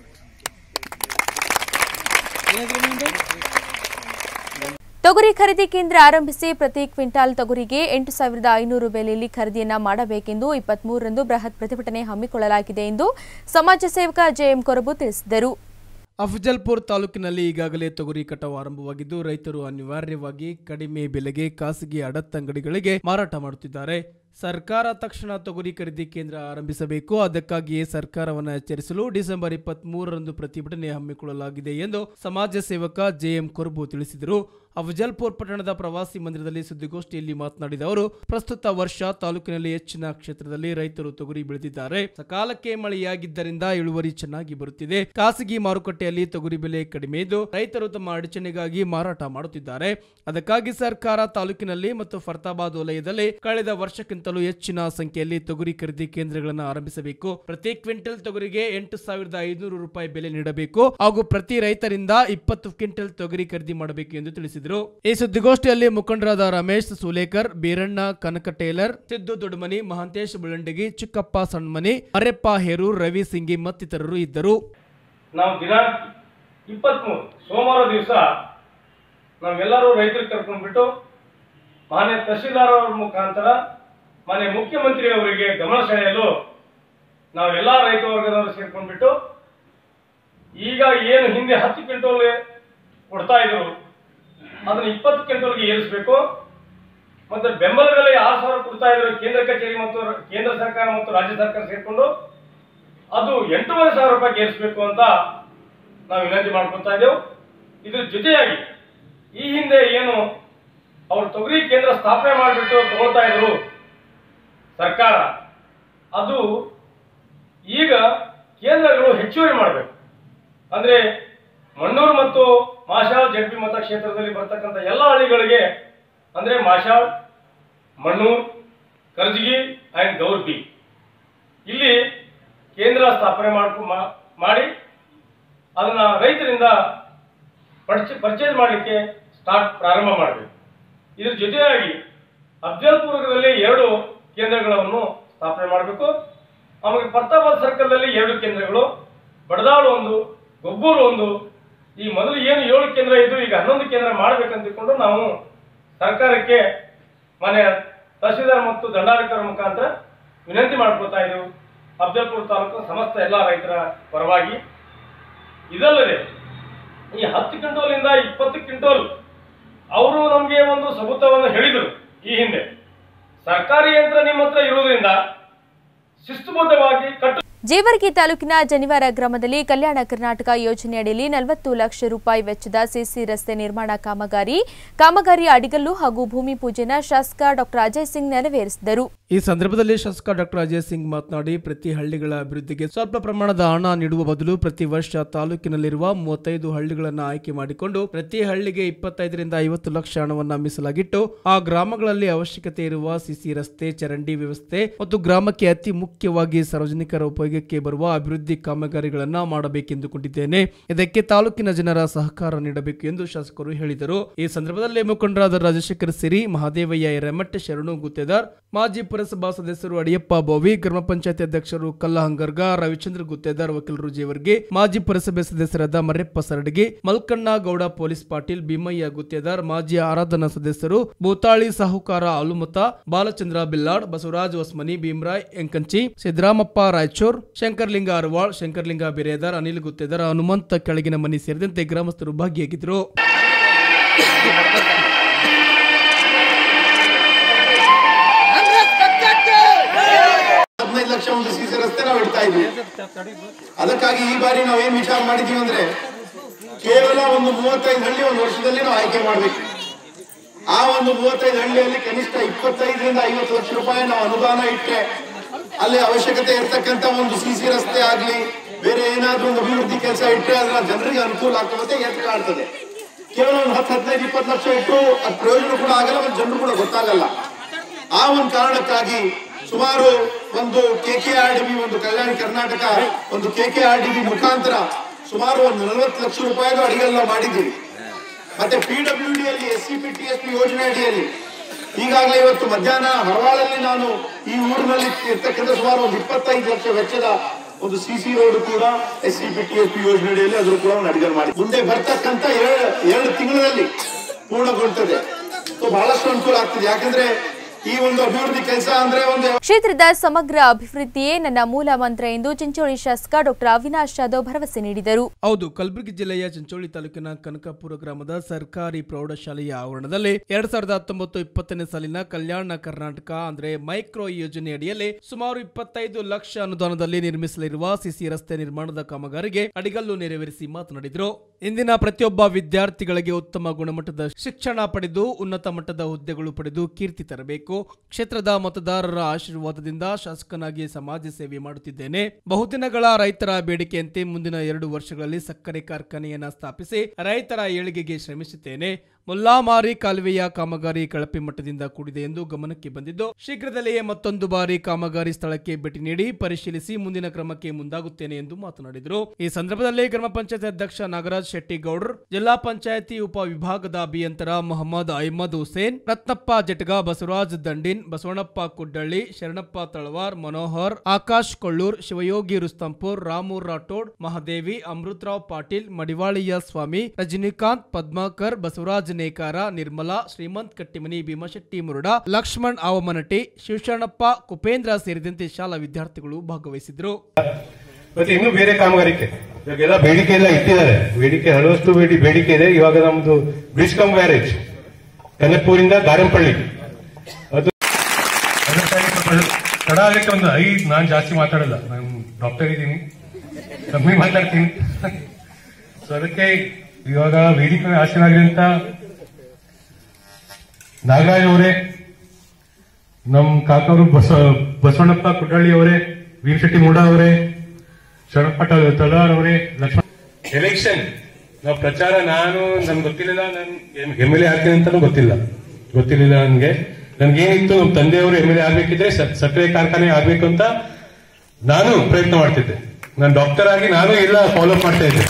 ತೊಗರಿ ಖರೀದಿ ಕೇಂದ್ರ ಆರಂಭಿಸಿ ಪ್ರತಿ ಕ್ವಿಂಟಾಲ್ ತೊಗರಿಗೆ ಎಂಟು ಸಾವಿರದ ಐನೂರು ಬೆಲೆಯಲ್ಲಿ ಖರೀದಿಯನ್ನ ಮಾಡಬೇಕೆಂದು ಇಪ್ಪತ್ಮೂರರಂದು ಬೃಹತ್ ಪ್ರತಿಭಟನೆ ಹಮ್ಮಿಕೊಳ್ಳಲಾಗಿದೆ ಎಂದು ಸಮಾಜ ಸೇವಕ ಜೆಎಂ ಕೊರಬು ತಿಳಿಸಿದರು ಅಫಜಲ್ಪುರ್ ತಾಲೂಕಿನಲ್ಲಿ ಈಗಾಗಲೇ ತೊಗರಿ ಕಟಾವು ಆರಂಭವಾಗಿದ್ದು ರೈತರು ಅನಿವಾರ್ಯವಾಗಿ ಕಡಿಮೆ ಬೆಲೆಗೆ ಖಾಸಗಿ ಅಡತ್ತಂಗಡಿಗಳಿಗೆ ಮಾರಾಟ ಮಾಡುತ್ತಿದ್ದಾರೆ ಸರ್ಕಾರ ತಕ್ಷಣ ತೊಗರಿ ಖರೀದಿ ಕೇಂದ್ರ ಆರಂಭಿಸಬೇಕು ಅದಕ್ಕಾಗಿಯೇ ಸರ್ಕಾರವನ್ನು ಎಚ್ಚರಿಸಲು ಡಿಸೆಂಬರ್ ಇಪ್ಪತ್ತ್ ಮೂರರಂದು ಪ್ರತಿಭಟನೆ ಹಮ್ಮಿಕೊಳ್ಳಲಾಗಿದೆ ಎಂದು ಸಮಾಜ ಸೇವಕ ಜೆಎಂ ಕೊರ್ಬು ತಿಳಿಸಿದರು ಅಫಜಲ್ಪುರ್ ಪಟ್ಟಣದ ಪ್ರವಾಸಿ ಮಂದಿರದಲ್ಲಿ ಸುದ್ದಿಗೋಷ್ಠಿಯಲ್ಲಿ ಮಾತನಾಡಿದ ಅವರು ಪ್ರಸ್ತುತ ವರ್ಷ ತಾಲೂಕಿನಲ್ಲಿ ಹೆಚ್ಚಿನ ಕ್ಷೇತ್ರದಲ್ಲಿ ರೈತರು ತೊಗರಿ ಬೆಳೆದಿದ್ದಾರೆ ಸಕಾಲಕ್ಕೆ ಮಳೆಯಾಗಿದ್ದರಿಂದ ಇಳುವರಿ ಚೆನ್ನಾಗಿ ಬರುತ್ತಿದೆ ಖಾಸಗಿ ಮಾರುಕಟ್ಟೆಯಲ್ಲಿ ತೊಗರಿ ಬೆಲೆ ಕಡಿಮೆ ಇದ್ದು ರೈತರು ತಮ್ಮ ಅಡಚಣೆಗಾಗಿ ಮಾರಾಟ ಮಾಡುತ್ತಿದ್ದಾರೆ ಅದಕ್ಕಾಗಿ ಸರ್ಕಾರ ತಾಲೂಕಿನಲ್ಲಿ ಮತ್ತು ಫರ್ತಾಬಾದ್ ವಲಯದಲ್ಲಿ ಕಳೆದ ವರ್ಷಕ್ಕಿಂತಲೂ ಹೆಚ್ಚಿನ ಸಂಖ್ಯೆಯಲ್ಲಿ ತೊಗರಿ ಖರೀದಿ ಕೇಂದ್ರಗಳನ್ನು ಆರಂಭಿಸಬೇಕು ಪ್ರತಿ ಕ್ವಿಂಟಲ್ ತೊಗರಿಗೆ ಎಂಟು ಸಾವಿರದ ಐನೂರು ರೂಪಾಯಿ ಬೆಲೆ ನೀಡಬೇಕು ಹಾಗೂ ಪ್ರತಿ ರೈತರಿಂದ ಇಪ್ಪತ್ತು ಕ್ವಿಂಟಲ್ ತೊಗರಿ ಖರೀದಿ ಮಾಡಬೇಕು ಎಂದು ತಿಳಿಸಿದರು ಈ ಸುದ್ದಿಗೋಷ್ಠಿಯಲ್ಲಿ ಮುಖಂಡರಾದ ರಮೇಶ್ ಸೂಲೇಕರ್ ಬೀರಣ್ಣ ಕನಕ ಟೇಲರ್ ಸಿದ್ದು ದೊಡ್ಡಮನಿ ಮಹಾಂತೇಶ್ ಬುಳಂಡಗಿ ಚಿಕ್ಕಪ್ಪ ಸಣ್ಮನಿ ಮರೆಪ್ಪ ಹೇರೂರ್ ರವಿ ಸಿಂಗಿ ಮತ್ತಿತರರು ಇದ್ದರು ನಾವು ದಿನಾಂಕ ಇಪ್ಪತ್ತ್ಮೂರು ಸೋಮವಾರ ದಿವಸ ನಾವೆಲ್ಲರೂ ರೈತರಿಗೆ ಕರ್ಕೊಂಡ್ಬಿಟ್ಟು ಮಾನ್ಯ ತಹಶೀಲ್ದಾರ್ ಅವರ ಮುಖಾಂತರ ಮಾನ್ಯ ಮುಖ್ಯಮಂತ್ರಿ ಅವರಿಗೆ ಗಮನ ಸೆಳೆಯಲು ನಾವೆಲ್ಲ ರೈತ ವರ್ಗದವರು ಸೇರ್ಕೊಂಡ್ಬಿಟ್ಟು ಈಗ ಏನು ಹಿಂದೆ ಹತ್ತು ಕ್ವಿಂಟೋಲ್ ಕೊಡ್ತಾ ಇದ್ರು ಅದನ್ನ ಇಪ್ಪತ್ತು ಕ್ವಿಂಟೋಲ್ಗೆ ಏರಿಸಬೇಕು ಮತ್ತೆ ಬೆಂಬಲ ಬೆಲೆ ಆರು ಸಾವಿರ ಕೊಡ್ತಾ ಇದ್ರು ಕೇಂದ್ರ ಕಚೇರಿ ಮತ್ತು ಕೇಂದ್ರ ಸರ್ಕಾರ ಮತ್ತು ರಾಜ್ಯ ಸರ್ಕಾರ ಸೇರ್ಕೊಂಡು ಅದು ಎಂಟೂವರೆ ಸಾವಿರ ರೂಪಾಯಿ ಏರಿಸಬೇಕು ಅಂತ ನಾವು ವಿನಂತಿ ಮಾಡ್ಕೊತಾ ಇದ್ದೆವು ಇದ್ರ ಜೊತೆಯಾಗಿ ಈ ಹಿಂದೆ ಏನು ಅವರು ತೊಗರಿ ಕೇಂದ್ರ ಸ್ಥಾಪನೆ ಮಾಡಿಬಿಟ್ಟು ತಗೊಳ್ತಾ ಇದ್ರು ಸರ್ಕಾರ ಅದು ಈಗ ಕೇಂದ್ರಗಳು ಹೆಚ್ಚುವರಿ ಮಾಡಬೇಕು ಅಂದ್ರೆ ಮಣ್ಣೂರು ಮತ್ತು ಮಾಶಾಳ್ ಜಡ್ಪಿ ಮತಕ್ಷೇತ್ರದಲ್ಲಿ ಬರ್ತಕ್ಕಂಥ ಎಲ್ಲ ಹಳ್ಳಿಗಳಿಗೆ ಅಂದ್ರೆ ಮಾಶಾಳ್ ಮಣ್ಣೂರ್ ಕರ್ಜಗಿ ಅಂಡ್ ಗೌರ್ಬಿ ಇಲ್ಲಿ ಕೇಂದ್ರ ಸ್ಥಾಪನೆ ಮಾಡ್ಕೊ ಮಾ- ಮಾಡಿ ಅದನ್ನ ರೈತರಿಂದ ಪರ್ಚೆ ಪರ್ಚೇಸ್ ಮಾಡಲಿಕ್ಕೆ ಸ್ಟಾರ್ಟ್ ಪ್ರಾರಂಭ ಮಾಡಬೇಕು ಇದ್ರ ಜೊತೆಯಾಗಿ ಅಫ್ಜಲ್ಪುರದಲ್ಲಿ ಎರಡು ಕೇಂದ್ರಗಳನ್ನು ಸ್ಥಾಪನೆ ಮಾಡಬೇಕು ಆಮೇಲೆ ಪ್ರತಾಪಾದ್ ಸರ್ಕಲ್ನಲ್ಲಿ ಎರಡು ಕೇಂದ್ರಗಳು ಬಡದಾಳು ಒಂದು ಗೊಬ್ಬೂರು ಒಂದು ಈ ಮೊದಲು ಏನು ಏಳು ಕೇಂದ್ರ ಇದ್ದು ಈಗ ಹನ್ನೊಂದು ಕೇಂದ್ರ ಮಾಡಬೇಕಂತಿಕೊಂಡು ನಾವು ಸರ್ಕಾರಕ್ಕೆ ಮನೆ ತಹಸೀಲ್ದಾರ್ ಮತ್ತು ದಂಡಾಧಿಕಾರಿ ಮುಖಾಂತರ ವಿನಂತಿ ಮಾಡ್ಕೊತಾ ಇದ್ದೆವು ಅಫ್ಜಲ್ಪುರ ತಾಲೂಕು ಸಮಸ್ತ ಎಲ್ಲ ರೈತರ ಪರವಾಗಿ ಇದಲ್ಲದೆ ಈ ಹತ್ತು ಕ್ವಿಂಟೋಲಿಂದ ಇಪ್ಪತ್ತು ಕ್ವಿಂಟೋಲ್ ಅವರು ನಮಗೆ ಒಂದು ಸಬೂತವನ್ನು ಹೇಳಿದರು ಈ ಹಿಂದೆ ಸರ್ಕಾರಿ ಯಂತ್ರ ನಿಮ್ಮ ಹತ್ರ ಇರುವುದರಿಂದ ಶಿಸ್ತುಬದ್ಧವಾಗಿ ಕಟ್ಟು ಜೇವರ್ಗಿ ತಾಲೂಕಿನ ಜನಿವಾರ ಗ್ರಾಮದಲ್ಲಿ ಕಲ್ಯಾಣ ಕರ್ನಾಟಕ ಯೋಜನೆಯಡಿಯಲ್ಲಿ ನಲವತ್ತು ಲಕ್ಷ ರೂಪಾಯಿ ವೆಚ್ಚದ ಸಿಸಿ ರಸ್ತೆ ನಿರ್ಮಾಣ ಕಾಮಗಾರಿ ಕಾಮಗಾರಿ ಅಡಿಗಲ್ಲು ಹಾಗೂ ಭೂಮಿ ಪೂಜೆನ ಶಾಸಕ ಡಾಕ್ಟರ್ ಅಜಯ್ ಸಿಂಗ್ ನೆರವೇರಿಸಿದರು ಈ ಸಂದರ್ಭದಲ್ಲಿ ಶಾಸಕ ಡಾಕ್ಟರ್ ಅಜಯ್ ಸಿಂಗ್ ಮಾತನಾಡಿ ಪ್ರತಿ ಹಳ್ಳಿಗಳ ಅಭಿವೃದ್ಧಿಗೆ ಸ್ವಲ್ಪ ಪ್ರಮಾಣದ ಹಣ ನೀಡುವ ಬದಲು ಪ್ರತಿ ವರ್ಷ ತಾಲೂಕಿನಲ್ಲಿರುವ ಮೂವತ್ತೈದು ಹಳ್ಳಿಗಳನ್ನು ಆಯ್ಕೆ ಮಾಡಿಕೊಂಡು ಪ್ರತಿ ಹಳ್ಳಿಗೆ ಇಪ್ಪತ್ತೈದರಿಂದ ಐವತ್ತು ಲಕ್ಷ ಹಣವನ್ನ ಮೀಸಲಾಗಿಟ್ಟು ಆ ಗ್ರಾಮಗಳಲ್ಲಿ ಅವಶ್ಯಕತೆ ಇರುವ ಸಿಸಿ ರಸ್ತೆ ಚರಂಡಿ ವ್ಯವಸ್ಥೆ ಮತ್ತು ಗ್ರಾಮಕ್ಕೆ ಅತಿ ಮುಖ್ಯವಾಗಿ ಸಾರ್ವಜನಿಕರ ಉಪಯೋಗಕ್ಕೆ ಬರುವ ಅಭಿವೃದ್ಧಿ ಕಾಮಗಾರಿಗಳನ್ನ ಮಾಡಬೇಕೆಂದುಕೊಂಡಿದ್ದೇನೆ ಇದಕ್ಕೆ ತಾಲೂಕಿನ ಜನರ ಸಹಕಾರ ನೀಡಬೇಕು ಎಂದು ಶಾಸಕರು ಹೇಳಿದರು ಈ ಸಂದರ್ಭದಲ್ಲಿ ಮುಖಂಡರಾದ ರಾಜಶೇಖರ್ ಸಿರಿ ಮಹಾದೇವಯ್ಯ ಎರೆಮಠ ಶರಣು ಗುತ್ತೇದಾರ್ ಮಾಜಿ ಪುರಸಭಾ ಸದಸ್ಯರು ಅಡಿಯಪ್ಪ ಬೋವಿ ಗ್ರಾಮ ಪಂಚಾಯತಿ ಅಧ್ಯಕ್ಷರು ಕಲ್ಲಹಂಗರ್ಗ ರವಿಚಂದ್ರ ಗುತ್ತೇದಾರ್ ವಕೀಲರು ಜೇವರ್ಗಿ ಮಾಜಿ ಪುರಸಭೆ ಸದಸ್ಯರಾದ ಮರ್ಯಪ್ಪ ಸರಡಗಿ ಮಲ್ಕಣ್ಣ ಗೌಡ ಪೊಲೀಸ್ ಪಾಟೀಲ್ ಭೀಮಯ್ಯ ಗುತ್ತೇದಾರ್ ಮಾಜಿ ಆರಾಧನಾ ಸದಸ್ಯರು ಭೂತಾಳಿ ಸಾಹುಕಾರ ಆಲುಮತ ಬಾಲಚಂದ್ರ ಬಿಲ್ಲಾಡ್ ಬಸವರಾಜ್ ಹೊಸ್ಮನಿ ಭೀಮರಾಯ್ ಎಂಕಂಚಿ ಸಿದ್ದರಾಮಪ್ಪ ರಾಯಚೂರ್ ಶಂಕರ್ಲಿಂಗ ಅರವಾಳ್ ಶಂಕರ್ಲಿಂಗ ಬಿರೇದಾರ್ ಅನಿಲ್ ಗುತ್ತೇದಾರ್ ಹನುಮಂತ ಕೆಳಗಿನ ಮನಿ ಸೇರಿದಂತೆ ಗ್ರಾಮಸ್ಥರು ಭಾಗಿಯಾಗಿದ್ದರು ಹದಿನೈದು ಲಕ್ಷ ಒಂದು ಸಿಸಿ ರಸ್ತೆ ನಾವು ಇಡ್ತಾ ಇದ್ವಿ ಅದಕ್ಕಾಗಿ ಈ ಬಾರಿ ನಾವು ಏನ್ ವಿಚಾರ ಮಾಡಿದೀವಿ ಅಂದ್ರೆ ಕೇವಲ ಒಂದು ಮೂವತ್ತೈದು ಹಳ್ಳಿ ಒಂದು ವರ್ಷದಲ್ಲಿ ನಾವು ಆಯ್ಕೆ ಮಾಡ್ಬೇಕು ಆ ಒಂದು ಮೂವತ್ತೈದು ಹಳ್ಳಿಯಲ್ಲಿ ಕನಿಷ್ಠ ಇಪ್ಪತ್ತೈದರಿಂದ ಐವತ್ತು ಲಕ್ಷ ರೂಪಾಯಿ ನಾವು ಅನುದಾನ ಇಟ್ಟರೆ ಅಲ್ಲಿ ಅವಶ್ಯಕತೆ ಇರ್ತಕ್ಕಂಥ ಒಂದು ಸಿಸಿ ರಸ್ತೆ ಆಗ್ಲಿ ಬೇರೆ ಏನಾದ್ರೂ ಒಂದು ಅಭಿವೃದ್ಧಿ ಕೆಲಸ ಇಟ್ಟರೆ ಅದರ ಜನರಿಗೆ ಅನುಕೂಲ ಆಗ್ತದೆ ಎತ್ತು ಕಾಣ್ತದೆ ಕೇವಲ ಒಂದು ಹತ್ತು ಹದಿನೈದು ಇಪ್ಪತ್ತು ಲಕ್ಷ ಇಟ್ಟು ಅದು ಪ್ರಯೋಜನ ಕೂಡ ಆಗಲ್ಲ ಮತ್ತು ಜನರು ಕೂಡ ಗೊತ್ತಾಗಲ್ಲ ಆ ಒಂದು ಕಾರಣಕ್ಕಾಗಿ ಸುಮಾರು ಒಂದು K K R D B ಒಂದು ಕಲ್ಯಾಣ ಕರ್ನಾಟಕ ಒಂದು K K R D B ಮುಖಾಂತರ ಸುಮಾರು ಒಂದು ನಲವತ್ತು ಲಕ್ಷ ರೂಪಾಯಿದು ಅಡಿಗೆಲ್ಲ ಮಾಡಿದ್ದೀವಿ ಮತ್ತೆ ಪಿ ಡಬ್ಲ್ಯೂ ಡಿ ಅಲ್ಲಿ S C P T S P ಯೋಜನೆ ಅಡಿಯಲ್ಲಿ ಈಗಾಗಲೇ ಇವತ್ತು ಮಧ್ಯಾಹ್ನ ಹರವಾಳಲ್ಲಿ ನಾನು ಈ ಊರಿನಲ್ಲಿ ಇರ್ತಕ್ಕಂಥ ಸುಮಾರು ಒಂದು ಇಪ್ಪತ್ತೈದು ಲಕ್ಷ ವೆಚ್ಚದ ಒಂದು ಸಿ ಸಿ ರೋಡ್ ಕೂಡ S C P T S P ಯೋಜನೆ ಅಡಿಯಲ್ಲಿ ಅದ್ರ ಕೂಡ ಒಂದು ಅಡಿಗೆ ಮಾಡಿ ಮುಂದೆ ಬರ್ತಕ್ಕಂಥ ಎರಡು ಎರಡು ತಿಂಗಳಲ್ಲಿ ಪೂರ್ಣಗೊಳ್ತದೆ ಸೊ ಬಹಳಷ್ಟು ಅನುಕೂಲ ಆಗ್ತದೆ ಯಾಕಂದ್ರೆ ಈ ಒಂದು ಅಭಿವೃದ್ಧಿ ಕೆಲಸ ಅಂದ್ರೆ ಒಂದು ಕ್ಷೇತ್ರದ ಸಮಗ್ರ ಅಭಿವೃದ್ಧಿಯೇ ನನ್ನ ಮೂಲ ಮಂತ್ರ ಎಂದು ಚಿಂಚೋಳಿ ಶಾಸಕ ಡಾಕ್ಟರ್ ಅವಿನಾಶ್ ಜಾಧವ್ ಭರವಸೆ ನೀಡಿದರು ಹೌದು ಕಲಬುರಗಿ ಜಿಲ್ಲೆಯ ಚಿಂಚೋಳಿ ತಾಲೂಕಿನ ಕನಕಪುರ ಗ್ರಾಮದ ಸರ್ಕಾರಿ ಪ್ರೌಢಶಾಲೆಯ ಆವರಣದಲ್ಲಿ ಎರಡ್ ಸಾವಿರದ ಹತ್ತೊಂಬತ್ತು ಇಪ್ಪತ್ತನೇ ಸಾಲಿನ ಕಲ್ಯಾಣ ಕರ್ನಾಟಕ ಅಂದ್ರೆ ಮೈಕ್ರೋ ಯೋಜನೆ ಅಡಿಯಲ್ಲಿ ಸುಮಾರು ಇಪ್ಪತ್ತೈದು ಲಕ್ಷ ಅನುದಾನದಲ್ಲಿ ನಿರ್ಮಿಸಲಿರುವ ಸಿಸಿ ರಸ್ತೆ ನಿರ್ಮಾಣದ ಕಾಮಗಾರಿಗೆ ಅಡಿಗಲ್ಲು ನೆರವೇರಿಸಿ ಮಾತನಾಡಿದರು ಇಂದಿನ ಪ್ರತಿಯೊಬ್ಬ ವಿದ್ಯಾರ್ಥಿಗಳಿಗೆ ಉತ್ತಮ ಗುಣಮಟ್ಟದ ಶಿಕ್ಷಣ ಪಡೆದು ಉನ್ನತ ಮಟ್ಟದ ಹುದ್ದೆಗಳು ಪಡೆದು ಕೀರ್ತಿ ತರಬೇಕು ಕ್ಷೇತ್ರದ ಮತದಾರರ ಆಶೀರ್ವಾದದಿಂದ ಶಾಸಕನಾಗಿ ಸಮಾಜ ಸೇವೆ ಮಾಡುತ್ತಿದ್ದೇನೆ ಬಹುದಿನಗಳ ರೈತರ ಬೇಡಿಕೆಯಂತೆ ಮುಂದಿನ ಎರಡು ವರ್ಷಗಳಲ್ಲಿ ಸಕ್ಕರೆ ಕಾರ್ಖಾನೆಯನ್ನ ಸ್ಥಾಪಿಸಿ ರೈತರ ಏಳಿಗೆಗೆ ಶ್ರಮಿಸುತ್ತೇನೆ ಮುಲ್ಲಾಮಾರಿ ಕಾಲುವೆಯ ಕಾಮಗಾರಿ ಕಳಪೆ ಮಟ್ಟದಿಂದ ಕೂಡಿದೆ ಎಂದು ಗಮನಕ್ಕೆ ಬಂದಿದ್ದು ಶೀಘ್ರದಲ್ಲಿಯೇ ಮತ್ತೊಂದು ಬಾರಿ ಕಾಮಗಾರಿ ಸ್ಥಳಕ್ಕೆ ಭೇಟಿ ನೀಡಿ ಪರಿಶೀಲಿಸಿ ಮುಂದಿನ ಕ್ರಮಕ್ಕೆ ಮುಂದಾಗುತ್ತೇನೆ ಎಂದು ಮಾತನಾಡಿದರು ಈ ಸಂದರ್ಭದಲ್ಲಿ ಗ್ರಾಮ ಪಂಚಾಯತ್ ಅಧ್ಯಕ್ಷ ನಾಗರಾಜ್ ಶೆಟ್ಟಿ ಗೌಡ್ರ್ ಜಿಲ್ಲಾ ಪಂಚಾಯತಿ ಉಪ ವಿಭಾಗದ ಅಭಿಯಂತರ ಮೊಹಮ್ಮದ್ ಅಹ್ಮದ್ ಹುಸೇನ್ ರತ್ನಪ್ಪ ಜಟ್ಗ ಬಸವರಾಜ್ ದಂಡಿನ್ ಬಸವಣ್ಣಪ್ಪ ಕುಡ್ಡಳ್ಳಿ ಶರಣಪ್ಪ ತಳವಾರ್ ಮನೋಹರ್ ಆಕಾಶ್ ಕೊಳ್ಳೂರ್ ಶಿವಯೋಗಿ ರುಸ್ತಂಪುರ್ ರಾಮೂರ್ ರಾಠೋಡ್ ಮಹಾದೇವಿ ಅಮೃತರಾವ್ ಪಾಟೀಲ್ ಮಡಿವಾಳಿಯ ಸ್ವಾಮಿ ರಜನಿಕಾಂತ್ ಪದ್ಮಾಕರ್ ಬಸವರಾಜ್ ನೇಕಾರ ನಿರ್ಮಲಾ ಶ್ರೀಮಂತ್ ಕಟ್ಟಿಮನಿ ಭೀಮಶೆಟ್ಟಿ ಮುರುಡ ಲಕ್ಷ್ಮಣ್ ಆವಮನಟಿ ಶಿವಶರಣಪ್ಪ ಕುಪೇಂದ್ರ ಸೇರಿದಂತೆ ಶಾಲಾ ವಿದ್ಯಾರ್ಥಿಗಳು ಭಾಗವಹಿಸಿದ್ರು ಮತ್ತೆ ಇನ್ನು ಬೇರೆ ಕಾಮಗಾರಿಕೆ ಇವಾಗೆಲ್ಲ ಬೇಡಿಕೆ ಎಲ್ಲ ಇಟ್ಟಿದ್ದಾರೆ ಬೇಡಿಕೆ ಹಲವಷ್ಟು ಬೇಡಿ ಬೇಡಿಕೆ ಇದೆ ಇವಾಗ ನಮ್ದು ಬ್ರಿಡ್ಜ್ ಕಮ್ ಗ್ಯಾರೇಜ್ ಕನಕಪುರಿಂದ ಗಾರಂಪಳ್ಳಿ ಅದು ಅದಕ್ಕಾಗಿ ಸ್ವಲ್ಪ ತಡ ಆಗಕ್ಕೆ ಒಂದು ಐದು ನಾನು ಜಾಸ್ತಿ ಮಾತಾಡಲ್ಲ ನಾನು ಡಾಕ್ಟರ್ ಇದ್ದೀನಿ ಕಮ್ಮಿ ಮಾತಾಡ್ತೀನಿ ಸೊ ಅದಕ್ಕೆ ಇವಾಗ ವೇದಿಕೆ ಆಸನಾಗಿದೆ ಅಂತ ನಾಗರಾಜ್ ಅವರೇ ನಮ್ ಕಾಕವರು ಬಸ ಬಸವಣ್ಣಪ್ಪ ಕುಡ್ರಳ್ಳಿ ಅವರೇ ಭೀಮಶೆಟ್ಟಿ ಮೂಡ ಅವರೇ ಶರಣಪ್ಪ ತಳವಾರ್ ಅವರೇ ಲಕ್ಷ್ಮಣ ಎಲೆಕ್ಷನ್ ನಾವು ಪ್ರಚಾರ ನಾನು ನನ್ಗೆ ಗೊತ್ತಿರಲಿಲ್ಲ ನಾನು ಎಮ್ ಎಲ್ ಎ ಆಗ್ತೀನಿ ಅಂತಾನು ಗೊತ್ತಿಲ್ಲ ಗೊತ್ತಿರಲಿಲ್ಲ ನನ್ಗೆ ನನ್ಗೇನಿತ್ತು ನಮ್ಮ ತಂದೆಯವರು ಎಮ್ ಎಲ್ ಎ ಆಗ್ಬೇಕಿದ್ರೆ ಸ- ಸಕ್ಕರೆ ಕಾರ್ಖಾನೆ ಆಗ್ಬೇಕು ಅಂತ ನಾನು ಪ್ರಯತ್ನ ಮಾಡ್ತಿದ್ದೆ ನಾನು ಡಾಕ್ಟರ್ ಆಗಿ ನಾನು ಎಲ್ಲ ಫಾಲೋ ಮಾಡ್ತಾ ಇದ್ದೆ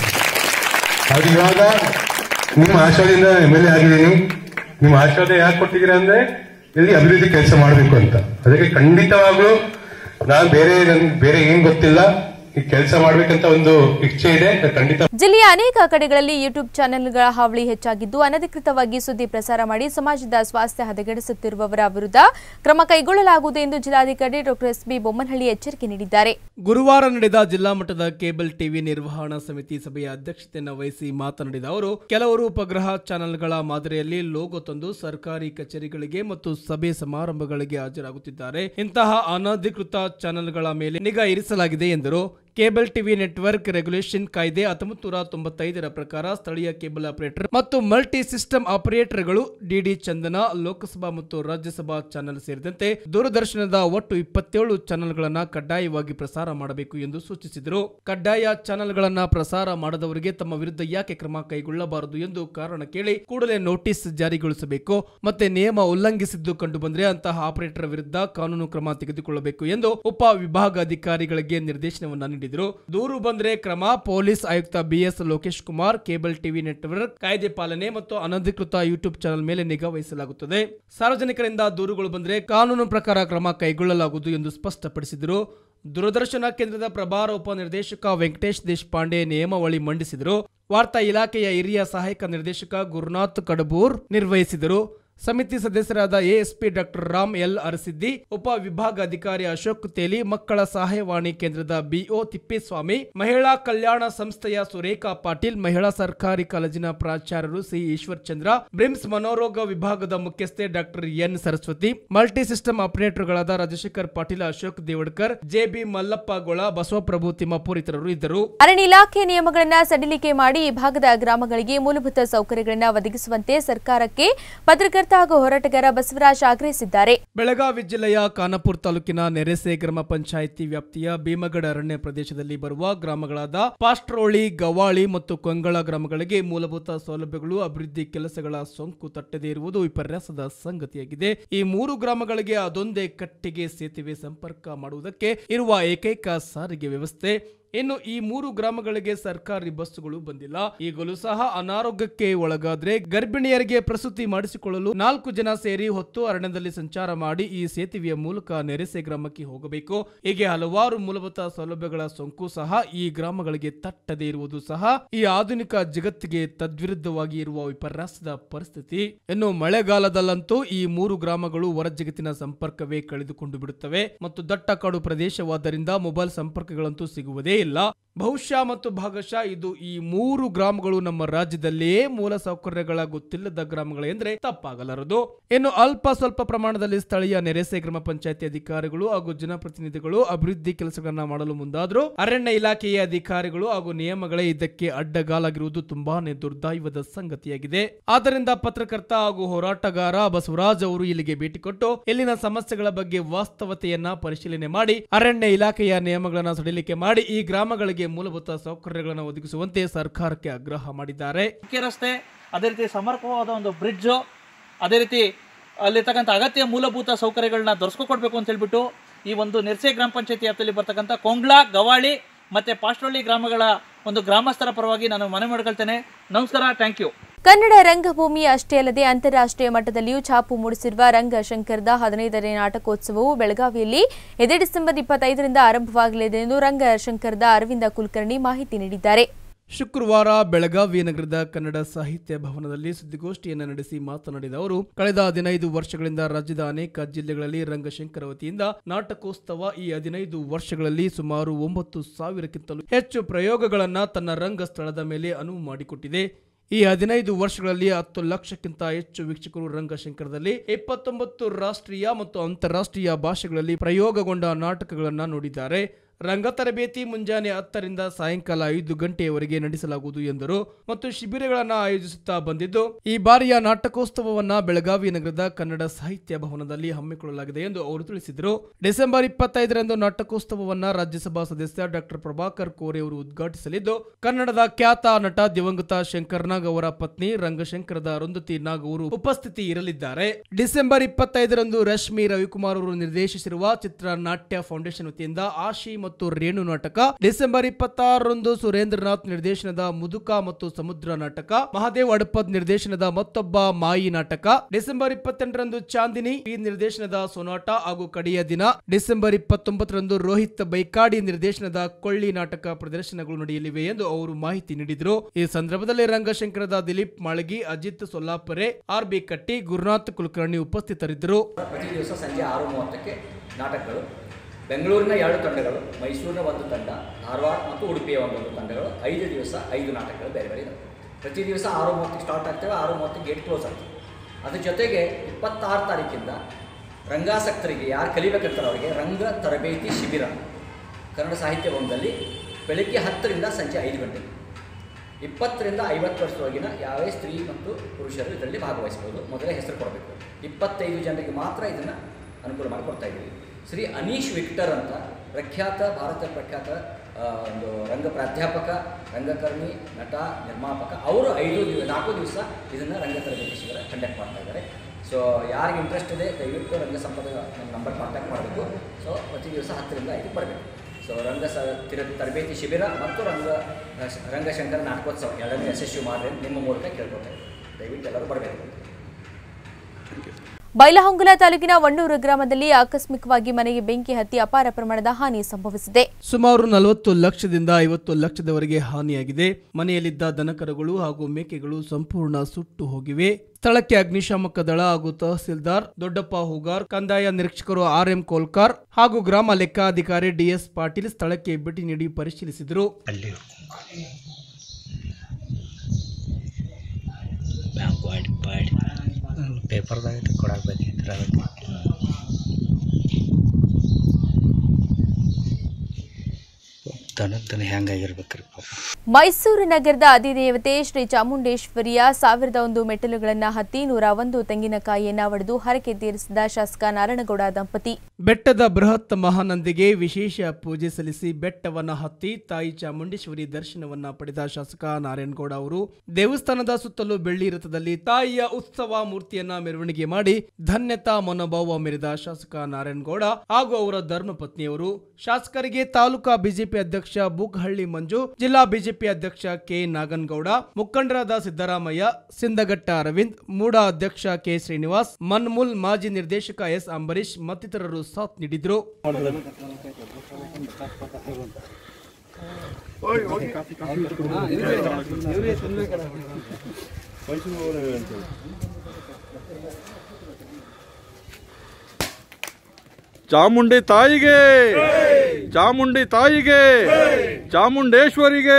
ಅದು ಇವಾಗ ನಿಮ್ಮ ಆಶೀರ್ವಾದದಿಂದ ಎಮ್ ಎಲ್ ಎ ಆಗಿದ್ದೀನಿ ನಿಮ್ಮ ಆಶೀರ್ವಾದ ಯಾಕೆ ಕೊಟ್ಟಿದ್ದೀರಾ ಅಂದ್ರೆ ಇಲ್ಲಿ ಅಭಿವೃದ್ಧಿ ಕೆಲಸ ಮಾಡಬೇಕು ಅಂತ ಅದಕ್ಕೆ ಖಂಡಿತವಾಗ್ಲೂ ನಾನು ಬೇರೆ ನನ್ ಬೇರೆ ಏನ್ ಗೊತ್ತಿಲ್ಲ ಈ ಕೆಲಸ ಮಾಡ್ಬೇಕಂತ ಒಂದು ಇಚ್ಛೆ ಇದೆ ಅದು ಖಂಡಿತ ಜಿಲ್ಲೆಯ ಅನೇಕ ಕಡೆಗಳಲ್ಲಿ ಯೂಟ್ಯೂಬ್ ಚಾನೆಲ್ಗಳ ಹಾವಳಿ ಹೆಚ್ಚಾಗಿದ್ದು ಅನಧಿಕೃತವಾಗಿ ಸುದ್ದಿ ಪ್ರಸಾರ ಮಾಡಿ ಸಮಾಜದ ಸ್ವಾಸ್ಥ್ಯ ಹದಗೆಡಿಸುತ್ತಿರುವವರ ವಿರುದ್ಧ ಕ್ರಮ ಕೈಗೊಳ್ಳಲಾಗುವುದು ಎಂದು ಜಿಲ್ಲಾಧಿಕಾರಿ ಡಾಕ್ಟರ್ ಎಸ್ ಬಿ ಬೊಮ್ಮನಹಳ್ಳಿ ಎಚ್ಚರಿಕೆ ನೀಡಿದ್ದಾರೆ ಗುರುವಾರ ನಡೆದ ಜಿಲ್ಲಾ ಮಟ್ಟದ ಕೇಬಲ್ ಟಿವಿ ನಿರ್ವಹಣಾ ಸಮಿತಿ ಸಭೆಯ ಅಧ್ಯಕ್ಷತೆಯನ್ನು ವಹಿಸಿ ಮಾತನಾಡಿದ ಅವರು ಕೆಲವರು ಉಪಗ್ರಹ ಚಾನೆಲ್ಗಳ ಮಾದರಿಯಲ್ಲಿ ಲೋಗೋ ತಂದು ಸರ್ಕಾರಿ ಕಚೇರಿಗಳಿಗೆ ಮತ್ತು ಸಭೆ ಸಮಾರಂಭಗಳಿಗೆ ಹಾಜರಾಗುತ್ತಿದ್ದಾರೆ ಇಂತಹ ಅನಧಿಕೃತ ಚಾನೆಲ್ಗಳ ಮೇಲೆ ನಿಗಾ ಇರಿಸಲಾಗಿದೆ ಎಂದರು ಕೇಬಲ್ ಟಿವಿ ನೆಟ್ವರ್ಕ್ ರೆಗ್ಯುಲೇಷನ್ ಕಾಯ್ದೆ ಹತ್ತೊಂಬತ್ತು ನೂರ ತೊಂಬತ್ತೈದರ ಪ್ರಕಾರ ಸ್ಥಳೀಯ ಕೇಬಲ್ ಆಪರೇಟರ್ ಮತ್ತು ಮಲ್ಟಿ ಸಿಸ್ಟಮ್ ಆಪರೇಟರ್ಗಳು ಡಿಡಿ ಚಂದನ ಲೋಕಸಭಾ ಮತ್ತು ರಾಜ್ಯಸಭಾ ಚಾನೆಲ್ ಸೇರಿದಂತೆ ದೂರದರ್ಶನದ ಒಟ್ಟು ಇಪ್ಪತ್ತೇಳು ಚಾನೆಲ್ಗಳನ್ನ ಕಡ್ಡಾಯವಾಗಿ ಪ್ರಸಾರ ಮಾಡಬೇಕು ಎಂದು ಸೂಚಿಸಿದರು ಕಡ್ಡಾಯ ಚಾನೆಲ್ಗಳನ್ನ ಪ್ರಸಾರ ಮಾಡದವರಿಗೆ ತಮ್ಮ ವಿರುದ್ಧ ಯಾಕೆ ಕ್ರಮ ಕೈಗೊಳ್ಳಬಾರದು ಎಂದು ಕಾರಣ ಕೇಳಿ ಕೂಡಲೇ ನೋಟಿಸ್ ಜಾರಿಗೊಳಿಸಬೇಕು ಮತ್ತೆ ನಿಯಮ ಉಲ್ಲಂಘಿಸಿದ್ದು ಕಂಡುಬಂದರೆ ಅಂತಹ ಆಪರೇಟರ್ ವಿರುದ್ಧ ಕಾನೂನು ಕ್ರಮ ತೆಗೆದುಕೊಳ್ಳಬೇಕು ಎಂದು ಉಪ ವಿಭಾಗಾಧಿಕಾರಿಗಳಿಗೆ ನಿರ್ದೇಶನವನ್ನ ನೀಡಿದರು ದೂರು ಬಂದ್ರೆ ಕ್ರಮ ಪೊಲೀಸ್ ಆಯುಕ್ತ BS Lokesh Kumar cable TV network ಕಾಯ್ದೆ ಪಾಲನೆ ಮತ್ತು ಅನಧಿಕೃತ ಯೂಟ್ಯೂಬ್ ಚಾನೆಲ್ ಮೇಲೆ ನಿಗಾ ವಹಿಸಲಾಗುತ್ತದೆ ಸಾರ್ವಜನಿಕರಿಂದ ದೂರುಗಳು ಬಂದರೆ ಕಾನೂನು ಪ್ರಕಾರ ಕ್ರಮ ಕೈಗೊಳ್ಳಲಾಗುವುದು ಎಂದು ಸ್ಪಷ್ಟಪಡಿಸಿದರು ದೂರದರ್ಶನ ಕೇಂದ್ರದ ಪ್ರಭಾರ ಉಪನಿರ್ದೇಶಕ ವೆಂಕಟೇಶ್ ದೇಶಪಾಂಡೆ ನಿಯಮಾವಳಿ ಮಂಡಿಸಿದರು ವಾರ್ತಾ ಇಲಾಖೆಯ ಹಿರಿಯ ಸಹಾಯಕ ನಿರ್ದೇಶಕ ಗುರುನಾಥ್ ಕಡಬೂರ್ ನಿರ್ವಹಿಸಿದರು ಸಮಿತಿ ಸದಸ್ಯರಾದ ASP doctor Ram L Arasiddi ಉಪ ವಿಭಾಗಾಧಿಕಾರಿ ಅಶೋಕ್ ತೇಲಿ ಮಕ್ಕಳ ಸಹಾಯವಾಣಿ ಕೇಂದ್ರದ ಬಿಒ ತಿಪ್ಪೇಸ್ವಾಮಿ ಮಹಿಳಾ ಕಲ್ಯಾಣ ಸಂಸ್ಥೆಯ ಸುರೇಖಾ ಪಾಟೀಲ್ ಮಹಿಳಾ ಸರ್ಕಾರಿ ಕಾಲೇಜಿನ ಪ್ರಾಚಾರ್ಯರು ಸಿ ಈಶ್ವರ್ ಚಂದ್ರ ಬ್ರಿಮ್ಸ್ ಮನೋರೋಗ ವಿಭಾಗದ ಮುಖ್ಯಸ್ಥೆ doctor N Saraswati multi system ಆಪರೇಟರ್ಗಳಾದ ರಾಜಶೇಖರ್ ಪಾಟೀಲ್ ಅಶೋಕ್ ದೇವಡ್ಕರ್ ಜೆಬಿ ಮಲ್ಲಪ್ಪ ಗೊಳ ಬಸವಪ್ರಭು ತಿಮ್ಮಪುರ್ ಇತರರು ಇದ್ದರು ಅರಣ್ಯ ಇಲಾಖೆ ನಿಯಮಗಳನ್ನು ಸಡಿಲಿಕೆ ಮಾಡಿ ಈ ಭಾಗದ ಗ್ರಾಮಗಳಿಗೆ ಮೂಲಭೂತ ಸೌಕರ್ಯಗಳನ್ನು ಒದಗಿಸುವಂತೆ ಸರ್ಕಾರಕ್ಕೆ ಪತ್ರಕರ್ತ ಹಾಗೂ ಹೋರಾಟಗಾರ ಬಸವರಾಜ್ ಆಗ್ರಹಿಸಿದ್ದಾರೆ ಬೆಳಗಾವಿ ಜಿಲ್ಲೆಯ ಖಾನಾಪುರ ತಾಲೂಕಿನ ನೆರೆಸೆ ಗ್ರಾಮ ಪಂಚಾಯಿತಿ ವ್ಯಾಪ್ತಿಯ ಭೀಮಗಡ ಅರಣ್ಯ ಪ್ರದೇಶದಲ್ಲಿ ಬರುವ ಗ್ರಾಮಗಳಾದ ಪಾಸ್ಟ್ರೋಳಿ ಗವಾಳಿ ಮತ್ತು ಕೊಂಗಳ ಗ್ರಾಮಗಳಿಗೆ ಮೂಲಭೂತ ಸೌಲಭ್ಯಗಳು ಅಭಿವೃದ್ಧಿ ಕೆಲಸಗಳ ಸೋಂಕು ತಟ್ಟದೇ ಇರುವುದು ವಿಪರ್ಯಾಸದ ಸಂಗತಿಯಾಗಿದೆ ಈ ಮೂರು ಗ್ರಾಮಗಳಿಗೆ ಅದೊಂದೇ ಕಟ್ಟಿಗೆ ಸೇತುವೆ ಸಂಪರ್ಕ ಮಾಡುವುದಕ್ಕೆ ಇರುವ ಏಕೈಕ ಸಾರಿಗೆ ವ್ಯವಸ್ಥೆ ಇನ್ನು ಈ ಮೂರು ಗ್ರಾಮಗಳಿಗೆ ಸರ್ಕಾರಿ ಬಸ್ಸುಗಳು ಬಂದಿಲ್ಲ ಈಗಲೂ ಸಹ ಅನಾರೋಗ್ಯಕ್ಕೆ ಒಳಗಾದ್ರೆ ಗರ್ಭಿಣಿಯರಿಗೆ ಪ್ರಸೂತಿ ಮಾಡಿಸಿಕೊಳ್ಳಲು ನಾಲ್ಕು ಜನ ಸೇರಿ ಹೊತ್ತು ಅರಣ್ಯದಲ್ಲಿ ಸಂಚಾರ ಮಾಡಿ ಈ ಸೇತುವೆಯ ಮೂಲಕ ನೆರೆಸೆ ಗ್ರಾಮಕ್ಕೆ ಹೋಗಬೇಕು ಹೀಗೆ ಹಲವಾರು ಮೂಲಭೂತ ಸೌಲಭ್ಯಗಳ ಸೋಂಕು ಸಹ ಈ ಗ್ರಾಮಗಳಿಗೆ ತಟ್ಟದೇ ಇರುವುದು ಸಹ ಈ ಆಧುನಿಕ ಜಗತ್ತಿಗೆ ತದ್ವಿರುದ್ಧವಾಗಿ ಇರುವ ವಿಪರ್ಯಾಸದ ಪರಿಸ್ಥಿತಿ ಇನ್ನು ಮಳೆಗಾಲದಲ್ಲಂತೂ ಈ ಮೂರು ಗ್ರಾಮಗಳು ಹೊರ ಜಗತ್ತಿನ ಸಂಪರ್ಕವೇ ಕಳೆದುಕೊಂಡು ಬಿಡುತ್ತವೆ ಮತ್ತು ದಟ್ಟ ಕಾಡು ಪ್ರದೇಶವಾದ್ದರಿಂದ ಮೊಬೈಲ್ ಸಂಪರ್ಕಗಳಂತೂ ಸಿಗುವುದೇ ಇಲ್ಲ ಬಹುಶಃ ಮತ್ತು ಭಾಗಶಃ ಇದು ಈ ಮೂರು ಗ್ರಾಮಗಳು ನಮ್ಮ ರಾಜ್ಯದಲ್ಲಿಯೇ ಮೂಲ ಸೌಕರ್ಯಗಳ ಗೊತ್ತಿಲ್ಲದ ಗ್ರಾಮಗಳು ಎಂದ್ರೆ ತಪ್ಪಾಗಲಾರದು ಇನ್ನು ಅಲ್ಪ ಸ್ವಲ್ಪ ಪ್ರಮಾಣದಲ್ಲಿ ಸ್ಥಳೀಯ ನೆರೆಸೆ ಗ್ರಾಮ ಪಂಚಾಯತಿ ಅಧಿಕಾರಿಗಳು ಹಾಗೂ ಜನಪ್ರತಿನಿಧಿಗಳು ಅಭಿವೃದ್ಧಿ ಕೆಲಸಗಳನ್ನ ಮಾಡಲು ಮುಂದಾದರೂ ಅರಣ್ಯ ಇಲಾಖೆಯ ಅಧಿಕಾರಿಗಳು ಹಾಗೂ ನಿಯಮಗಳೇ ಇದಕ್ಕೆ ಅಡ್ಡಗಾಲಾಗಿರುವುದು ತುಂಬಾನೇ ದುರ್ದೈವದ ಸಂಗತಿಯಾಗಿದೆ ಆದ್ದರಿಂದ ಪತ್ರಕರ್ತ ಹಾಗೂ ಹೋರಾಟಗಾರ ಬಸವರಾಜ್ ಅವರು ಇಲ್ಲಿಗೆ ಭೇಟಿ ಕೊಟ್ಟು ಇಲ್ಲಿನ ಸಮಸ್ಯೆಗಳ ಬಗ್ಗೆ ವಾಸ್ತವತೆಯನ್ನ ಪರಿಶೀಲನೆ ಮಾಡಿ ಅರಣ್ಯ ಇಲಾಖೆಯ ನಿಯಮಗಳನ್ನು ಸಡಿಲಿಕೆ ಮಾಡಿ ಈ ಗ್ರಾಮಗಳಿಗೆ ಮೂಲಭೂತ ಸೌಕರ್ಯಗಳನ್ನು ಒದಗಿಸುವಂತೆ ಸರ್ಕಾರಕ್ಕೆ ಆಗ್ರಹ ಮಾಡಿದ್ದಾರೆ ಮುಖ್ಯ ರಸ್ತೆ ಅದೇ ರೀತಿ ಸಮರ್ಪಕವಾದ ಒಂದು ಬ್ರಿಡ್ಜು ಅದೇ ರೀತಿ ಅಲ್ಲಿರ್ತಕ್ಕಂಥ ಅಗತ್ಯ ಮೂಲಭೂತ ಸೌಕರ್ಯಗಳನ್ನ ದೊರಸ್ಕೊಡ್ಬೇಕು ಅಂತ ಹೇಳ್ಬಿಟ್ಟು ಈ ಒಂದು ನೆರ್ಸೆ ಗ್ರಾಮ ಪಂಚಾಯತಿ ವ್ಯಾಪ್ತಿಯಲ್ಲಿ ಬರ್ತಕ್ಕಂಥ ಕೊಂಗ್ಲಾ ಗವಾಳಿ ಮತ್ತು ಪಾಸ್ಟೊಳ್ಳಿ ಗ್ರಾಮಗಳ ಒಂದು ಗ್ರಾಮಸ್ಥರ ಪರವಾಗಿ ನಾನು ಮನವಿ ಮಾಡ್ಕೊಳ್ತೇನೆ ನಮಸ್ಕಾರ ಥ್ಯಾಂಕ್ ಯು ಕನ್ನಡ ರಂಗಭೂಮಿ ಅಷ್ಟೇ ಅಲ್ಲದೆ ಅಂತಾರಾಷ್ಟ್ರೀಯ ಮಟ್ಟದಲ್ಲಿಯೂ ಛಾಪು ಮೂಡಿಸಿರುವ ರಂಗಶಂಕರದ ಹದಿನೈದನೇ ನಾಟಕೋತ್ಸವವು ಬೆಳಗಾವಿಯಲ್ಲಿ ಇದೇ ಡಿಸೆಂಬರ್ ಇಪ್ಪತ್ತೈದರಿಂದ ಆರಂಭವಾಗಲಿದೆ ಎಂದು ರಂಗಶಂಕರದ ಅರವಿಂದ ಕುಲಕರ್ಣಿ ಮಾಹಿತಿ ನೀಡಿದ್ದಾರೆ ಶುಕ್ರವಾರ ಬೆಳಗಾವಿ ನಗರದ ಕನ್ನಡ ಸಾಹಿತ್ಯ ಭವನದಲ್ಲಿ ಸುದ್ದಿಗೋಷ್ಠಿಯನ್ನು ನಡೆಸಿ ಮಾತನಾಡಿದ ಅವರು ಕಳೆದ ಹದಿನೈದು ವರ್ಷಗಳಿಂದ ರಾಜ್ಯದ ಅನೇಕ ಜಿಲ್ಲೆಗಳಲ್ಲಿ ರಂಗಶಂಕರ ವತಿಯಿಂದ ನಾಟಕೋತ್ಸವ ಈ ಹದಿನೈದು ವರ್ಷಗಳಲ್ಲಿ ಸುಮಾರು ಒಂಬತ್ತು ಸಾವಿರಕ್ಕಿಂತಲೂ ಹೆಚ್ಚು ಪ್ರಯೋಗಗಳನ್ನ ತನ್ನ ರಂಗಸ್ಥಳದ ಮೇಲೆ ಅನುವು ಮಾಡಿಕೊಟ್ಟಿದೆ ಈ ಹದಿನೈದು ವರ್ಷಗಳಲ್ಲಿ ಹತ್ತು ಲಕ್ಷಕ್ಕಿಂತ ಹೆಚ್ಚು ವೀಕ್ಷಕರು ರಂಗಶಂಕರದಲ್ಲಿ ಇಪ್ಪತ್ತೊಂಬತ್ತು ರಾಷ್ಟ್ರೀಯ ಮತ್ತು ಅಂತಾರಾಷ್ಟ್ರೀಯ ಭಾಷೆಗಳಲ್ಲಿ ಪ್ರಯೋಗಗೊಂಡ ನಾಟಕಗಳನ್ನು ನೋಡಿದ್ದಾರೆ ರಂಗ ತರಬೇತಿ ಮುಂಜಾನೆ ಹತ್ತರಿಂದ ಸಾಯಂಕಾಲ ಐದು ಗಂಟೆಯವರೆಗೆ ನಡೆಸಲಾಗುವುದು ಎಂದರು ಮತ್ತು ಶಿಬಿರಗಳನ್ನು ಆಯೋಜಿಸುತ್ತಾ ಬಂದಿದ್ದು ಈ ಬಾರಿಯ ನಾಟಕೋತ್ಸವವನ್ನ ಬೆಳಗಾವಿ ನಗರದ ಕನ್ನಡ ಸಾಹಿತ್ಯ ಭವನದಲ್ಲಿ ಹಮ್ಮಿಕೊಳ್ಳಲಾಗಿದೆ ಎಂದು ಅವರು ತಿಳಿಸಿದರು ಡಿಸೆಂಬರ್ ಇಪ್ಪತ್ತೈದರಂದು ನಾಟಕೋತ್ಸವವನ್ನ ರಾಜ್ಯಸಭಾ ಸದಸ್ಯ ಡಾಕ್ಟರ್ ಪ್ರಭಾಕರ್ ಕೋರೆ ಅವರು ಉದ್ಘಾಟಿಸಲಿದ್ದು ಕನ್ನಡದ ಖ್ಯಾತ ನಟ ದಿವಂಗತ ಶಂಕರ್ ನಾಗ್ ಅವರ ಪತ್ನಿ ರಂಗಶಂಕರದ ಅರುಂಧತಿ ನಾಗ್ ಅವರು ಉಪಸ್ಥಿತಿ ಇರಲಿದ್ದಾರೆ ಡಿಸೆಂಬರ್ ಇಪ್ಪತ್ತೈದರಂದು ರಶ್ಮಿ ರವಿಕುಮಾರ್ ಅವರು ನಿರ್ದೇಶಿಸಿರುವ ಚಿತ್ರ ನಾಟ್ಯ ಫೌಂಡೇಶನ್ ವತಿಯಿಂದ ಆಶಿ ಮತ್ತು ರೇಣು ನಾಟಕ ಡಿಸೆಂಬರ್ ಇಪ್ಪತ್ತಾರರಂದು ಸುರೇಂದ್ರನಾಥ್ ನಿರ್ದೇಶನದ ಮುದುಕ ಮತ್ತು ಸಮುದ್ರ ನಾಟಕ ಮಹಾದೇವ್ ಅಡಪದ್ ನಿರ್ದೇಶನದ ಮತ್ತೊಬ್ಬ ಮಾಯಿ ನಾಟಕ ಡಿಸೆಂಬರ್ ಇಪ್ಪತ್ತೆಂಟರಂದು ಚಾಂದಿನಿ ಈ ನಿರ್ದೇಶನದ ಸೊನಾಟ ಹಾಗೂ ಕಡೆಯ ದಿನ ಡಿಸೆಂಬರ್ ಇಪ್ಪತ್ತೊಂಬತ್ತರಂದು ರೋಹಿತ್ ಬೈಕಾಡಿ ನಿರ್ದೇಶನದ ಕೊಳ್ಳಿ ನಾಟಕ ಪ್ರದರ್ಶನಗಳು ನಡೆಯಲಿವೆ ಎಂದು ಅವರು ಮಾಹಿತಿ ನೀಡಿದರು ಈ ಸಂದರ್ಭದಲ್ಲಿ ರಂಗಶಂಕರದ ದಿಲೀಪ್ ಮಾಳಗಿ ಅಜಿತ್ ಸೊಲ್ಲಾಪುರೆ ಆರ್ ಬಿ ಕಟ್ಟಿ ಗುರುನಾಥ್ ಕುಲಕರ್ಣಿ ಉಪಸ್ಥಿತರಿದ್ದರು ಪ್ರತಿ ದಿವಸ ಸಂಜೆ ಆರು ಮೂವತ್ತಕ್ಕೆ ನಾಟಕಗಳು ಬೆಂಗಳೂರಿನ ಎರಡು ತಂಡಗಳು ಮೈಸೂರಿನ ಒಂದು ತಂಡ ಧಾರವಾಡ ಮತ್ತು ಉಡುಪಿಯ ಒಂದೊಂದು ತಂಡಗಳು ಐದು ದಿವಸ ಐದು ನಾಟಕಗಳು ಬೇರೆ ಬೇರೆ ಇದಾವೆ ಪ್ರತಿ ದಿವಸ ಆರು ಮೂವತ್ತಿಗೆ ಸ್ಟಾರ್ಟ್ ಆಗ್ತವೆ ಆರು ಮೂವತ್ತಿಗೆ ಗೇಟ್ ಕ್ಲೋಸ್ ಆಗ್ತದೆ ಅದ್ರ ಜೊತೆಗೆ ಇಪ್ಪತ್ತಾರು ತಾರೀಕಿಂದ ರಂಗಾಸಕ್ತರಿಗೆ ಯಾರು ಕಲಿಬೇಕಿರ್ತಾರೋ ಅವರಿಗೆ ರಂಗ ತರಬೇತಿ ಶಿಬಿರ ಕನ್ನಡ ಸಾಹಿತ್ಯ ಭವನದಲ್ಲಿ ಬೆಳಗ್ಗೆ ಹತ್ತರಿಂದ ಸಂಜೆ ಐದು ಗಂಟೆಗೆ ಇಪ್ಪತ್ತರಿಂದ ಐವತ್ತು ವರ್ಷದೊಳಗಿನ ಯಾವೇ ಸ್ತ್ರೀ ಮತ್ತು ಪುರುಷರು ಇದರಲ್ಲಿ ಭಾಗವಹಿಸ್ಬೋದು ಮೊದಲೇ ಹೆಸರು ಕೊಡಬೇಕು ಇಪ್ಪತ್ತೈದು ಜನರಿಗೆ ಮಾತ್ರ ಇದನ್ನು ಅನುಕೂಲ ಮಾಡಿಕೊಡ್ತಾ ಇದ್ದೀವಿ ಶ್ರೀ ಅನೀಶ್ ವಿಕ್ಟರ್ ಅಂತ ಪ್ರಖ್ಯಾತ ಭಾರತ ಪ್ರಖ್ಯಾತ ಆ, ಒಂದು ರಂಗ ಪ್ರಾಧ್ಯಾಪಕ ರಂಗಕರ್ಮಿ ನಟ ನಿರ್ಮಾಪಕ ಅವರು ಐದು ದಿವ ನಾಲ್ಕು ದಿವಸ ಇದನ್ನು ರಂಗ ತರಬೇತಿ ಶಿಬಿರ ಕಂಡಕ್ಟ್ ಮಾಡ್ತಾ ಇದ್ದಾರೆ ಸೊ ಯಾರಿಗೆ ಇಂಟ್ರೆಸ್ಟ್ ಇದೆ ದಯವಿಟ್ಟು ರಂಗ ಸಂಪದ ನಮ್ಮ ನಂಬರ್ ಕಾಂಟ್ಯಾಕ್ಟ್ ಮಾಡಬೇಕು ಸೊ ಪ್ರತಿ ದಿವಸ ಹತ್ತರಿಂದ ಐದು ಬರಬೇಕು ಸೊ ರಂಗ ಸ ತಿರ ತರಬೇತಿ ಶಿಬಿರ ಮತ್ತು ರಂಗ ರಂಗಶಂಕರ ನಾಟಕೋತ್ಸವ ಎರಡನೇ ಯಶಸ್ವಿ ಮಾಡಿ ನಿಮ್ಮ ಮೂಲಕ ಕೇಳ್ಕೊತೇವೆ ದಯವಿಟ್ಟು ಎಲ್ಲರೂ ಬರಬೇಕು ಬೈಲಹೊಂಗಲ ತಾಲೂಕಿನ ವಣ್ಣೂರು ಗ್ರಾಮದಲ್ಲಿ ಆಕಸ್ಮಿಕವಾಗಿ ಮನೆಗೆ ಬೆಂಕಿ ಹತ್ತಿ ಅಪಾರ ಪ್ರಮಾಣದ ಹಾನಿ ಸಂಭವಿಸಿದೆ ಸುಮಾರು ನಲವತ್ತು ಲಕ್ಷದಿಂದ ಐವತ್ತು ಲಕ್ಷದವರೆಗೆ ಹಾನಿಯಾಗಿದೆ ಮನೆಯಲ್ಲಿದ್ದ ದನಕರುಗಳು ಹಾಗೂ ಮೇಕೆಗಳು ಸಂಪೂರ್ಣ ಸುಟ್ಟು ಹೋಗಿವೆ ಸ್ಥಳಕ್ಕೆ ಅಗ್ನಿಶಾಮಕ ದಳ ಹಾಗೂ ತಹಸೀಲ್ದಾರ್ ದೊಡ್ಡಪ್ಪ ಹೂಗಾರ್ ಕಂದಾಯ ನಿರೀಕ್ಷಕರು ಆರ್ ಎಂ ಕೋಲ್ಕಾರ್ ಹಾಗೂ ಗ್ರಾಮ ಲೆಕ್ಕಾಧಿಕಾರಿ ಡಿಎಸ್ ಪಾಟೀಲ್ ಸ್ಥಳಕ್ಕೆ ಭೇಟಿ ನೀಡಿ ಪರಿಶೀಲಿಸಿದರು ಬ್ಯಾಂಕ್ ಬಾಡಿ ಬಾಡಿ ಪೇಪರ್ದಾಗ ಕೊಡಕ್ಕೆ ಬಂದಿದ್ರೆ ಅದಕ್ಕೆ ದನದ ದನ ಹೆಂಗಾಗಿರ್ಬೇಕ್ರಿ ಪಾಪ ಮೈಸೂರು ನಗರದ ಅಧಿದೇವತೆ ಶ್ರೀ ಚಾಮುಂಡೇಶ್ವರಿಯ ಸಾವಿರದ ಒಂದು ಮೆಟ್ಟಲುಗಳನ್ನು ಹತ್ತಿ ನೂರ ಒಂದು ತೆಂಗಿನಕಾಯಿಯನ್ನ ಒಡೆದು ಹರಕೆ ತೀರಿಸಿದ ಶಾಸಕ ನಾರಾಯಣಗೌಡ ದಂಪತಿ ಬೆಟ್ಟದ ಬೃಹತ್ ಮಹಾನಂದಿಗೆ ವಿಶೇಷ ಪೂಜೆ ಸಲ್ಲಿಸಿ ಬೆಟ್ಟವನ್ನ ಹತ್ತಿ ತಾಯಿ ಚಾಮುಂಡೇಶ್ವರಿ ದರ್ಶನವನ್ನ ಪಡೆದ ಶಾಸಕ ನಾರಾಯಣಗೌಡ ಅವರು ದೇವಸ್ಥಾನದ ಸುತ್ತಲೂ ಬೆಳ್ಳಿ ರಥದಲ್ಲಿ ತಾಯಿಯ ಉತ್ಸವ ಮೂರ್ತಿಯನ್ನ ಮೆರವಣಿಗೆ ಮಾಡಿ ಧನ್ಯತಾ ಮನೋಭಾವ ಮೆರೆದ ಶಾಸಕ ನಾರಾಯಣಗೌಡ ಹಾಗೂ ಅವರ ಧರ್ಮಪತ್ನಿಯವರು ಶಾಸಕರಿಗೆ ತಾಲೂಕಾ ಬಿಜೆಪಿ ಅಧ್ಯಕ್ಷ ಬುಗ್ಹಳ್ಳಿ ಮಂಜು ಜಿಲ್ಲಾ ಬಿಜೆಪಿ ಅಧ್ಯಕ್ಷ ಕೆ ನಾಗನಗೌಡ ಮುಖಂಡರಾದ ಸಿದ್ದರಾಮಯ್ಯ ಸಿಂದಗಟ್ಟ ಅರವಿಂದ್ ಮೂಡಾ ಅಧ್ಯಕ್ಷ ಕೆ ಶ್ರೀನಿವಾಸ್ ಮನ್ಮೂಲ್ ಮಾಜಿ ನಿರ್ದೇಶಕ ಎಸ್ ಅಂಬರೀಶ್ ಮತ್ತಿತರರು ಸಾಥ್ ನೀಡಿದ್ರು ಚಾಮುಂಡಿ ತಾಯಿಗೆ ಚಾಮುಂಡಿ ತಾಯಿಗೆ ಚಾಮುಂಡೇಶ್ವರಿಗೆ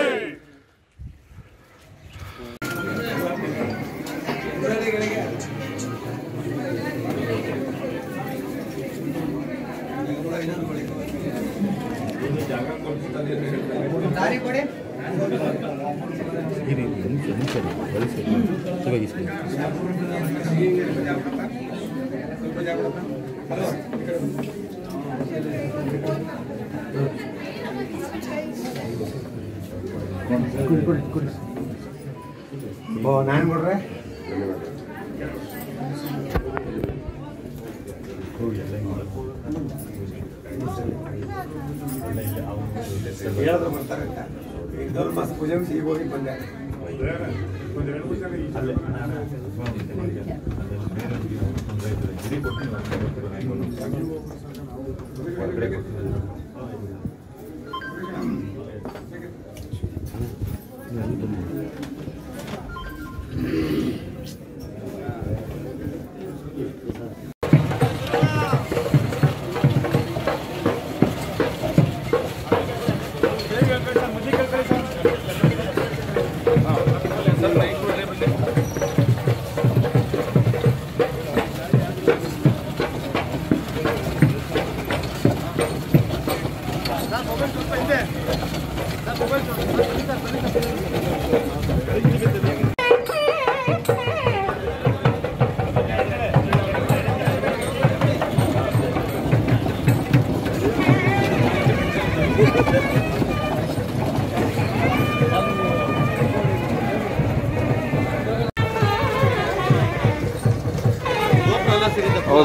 ನಾನು ಕೊಡ್ರೆ ಹೇಳಿದ್ರು ಬರ್ತಾರೆ ಅಂತ ಈಗ ಧರ್ಮಾಸ ಪೂಜೆ ಈಗ ಹೋಗಿ ಬಂದೆ ಅಲ್ಲೇ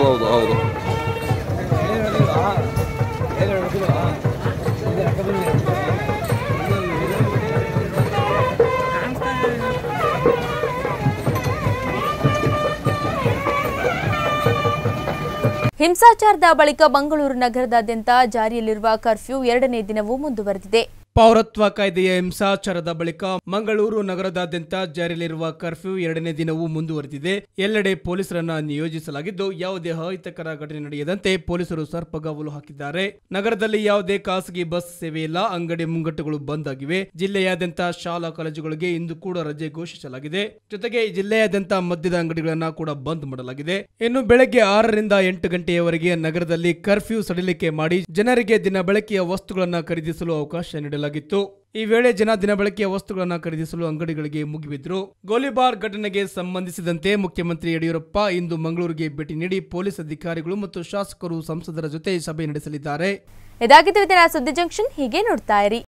ಹೌದು ಹೌದು ಹಿಂಸಾಚಾರದ ಬಳಿಕ ಮಂಗಳೂರು ನಗರದಾದ್ಯಂತ ಜಾರಿಯಲ್ಲಿರುವ ಕರ್ಫ್ಯೂ ಎರಡನೇ ದಿನವೂ ಮುಂದುವರೆದಿದೆ ಪೌರತ್ವ ಕಾಯ್ದೆಯ ಹಿಂಸಾಚಾರದ ಬಳಿಕ ಮಂಗಳೂರು ನಗರದಾದ್ಯಂತ ಜಾರಿಯಲ್ಲಿರುವ ಕರ್ಫ್ಯೂ ಎರಡನೇ ದಿನವೂ ಮುಂದುವರೆದಿದೆ ಎಲ್ಲೆಡೆ ಪೊಲೀಸರನ್ನ ನಿಯೋಜಿಸಲಾಗಿದ್ದು ಯಾವುದೇ ಅಹಿತಕರ ಘಟನೆ ನಡೆಯದಂತೆ ಪೊಲೀಸರು ಸರ್ಪಗಾವಲು ಹಾಕಿದ್ದಾರೆ ನಗರದಲ್ಲಿ ಯಾವುದೇ ಖಾಸಗಿ ಬಸ್ ಸೇವೆ ಇಲ್ಲ ಅಂಗಡಿ ಮುಂಗಟ್ಟುಗಳು ಬಂದ್ ಆಗಿವೆ ಜಿಲ್ಲೆಯಾದ್ಯಂತ ಶಾಲಾ ಕಾಲೇಜುಗಳಿಗೆ ಇಂದು ಕೂಡ ರಜೆ ಘೋಷಿಸಲಾಗಿದೆ ಜೊತೆಗೆ ಜಿಲ್ಲೆಯಾದ್ಯಂತ ಮದ್ಯದ ಅಂಗಡಿಗಳನ್ನ ಕೂಡ ಬಂದ್ ಮಾಡಲಾಗಿದೆ ಇನ್ನು ಬೆಳಗ್ಗೆ ಆರರಿಂದ ಎಂಟು ಗಂಟೆಯವರೆಗೆ ನಗರದಲ್ಲಿ ಕರ್ಫ್ಯೂ ಸಡಿಲಿಕೆ ಮಾಡಿ ಜನರಿಗೆ ದಿನ ಬಳಕೆಯ ವಸ್ತುಗಳನ್ನ ಖರೀದಿಸಲು ಅವಕಾಶ ನೀಡಲಾಗಿತ್ತು ಈ ವೇಳೆ ಜನ ದಿನ ಬಳಕೆಯ ವಸ್ತುಗಳನ್ನು ಖರೀದಿಸಲು ಅಂಗಡಿಗಳಿಗೆ ಮುಗಿಬಿದ್ರು ಗೋಲಿಬಾರ್ ಘಟನೆಗೆ ಸಂಬಂಧಿಸಿದಂತೆ ಮುಖ್ಯಮಂತ್ರಿ ಯಡಿಯೂರಪ್ಪ ಇಂದು ಮಂಗಳೂರಿಗೆ ಭೇಟಿ ನೀಡಿ ಪೊಲೀಸ್ ಅಧಿಕಾರಿಗಳು ಮತ್ತು ಶಾಸಕರು ಸಂಸದರ ಜೊತೆ ಸಭೆ ನಡೆಸಲಿದ್ದಾರೆ ಇದಾಗಿದ್ದು ಇದರ ಸುದ್ದಿ ಜಂಕ್ಷನ್ ಹೀಗೆ ನೋಡ್ತಾ ಇರಿ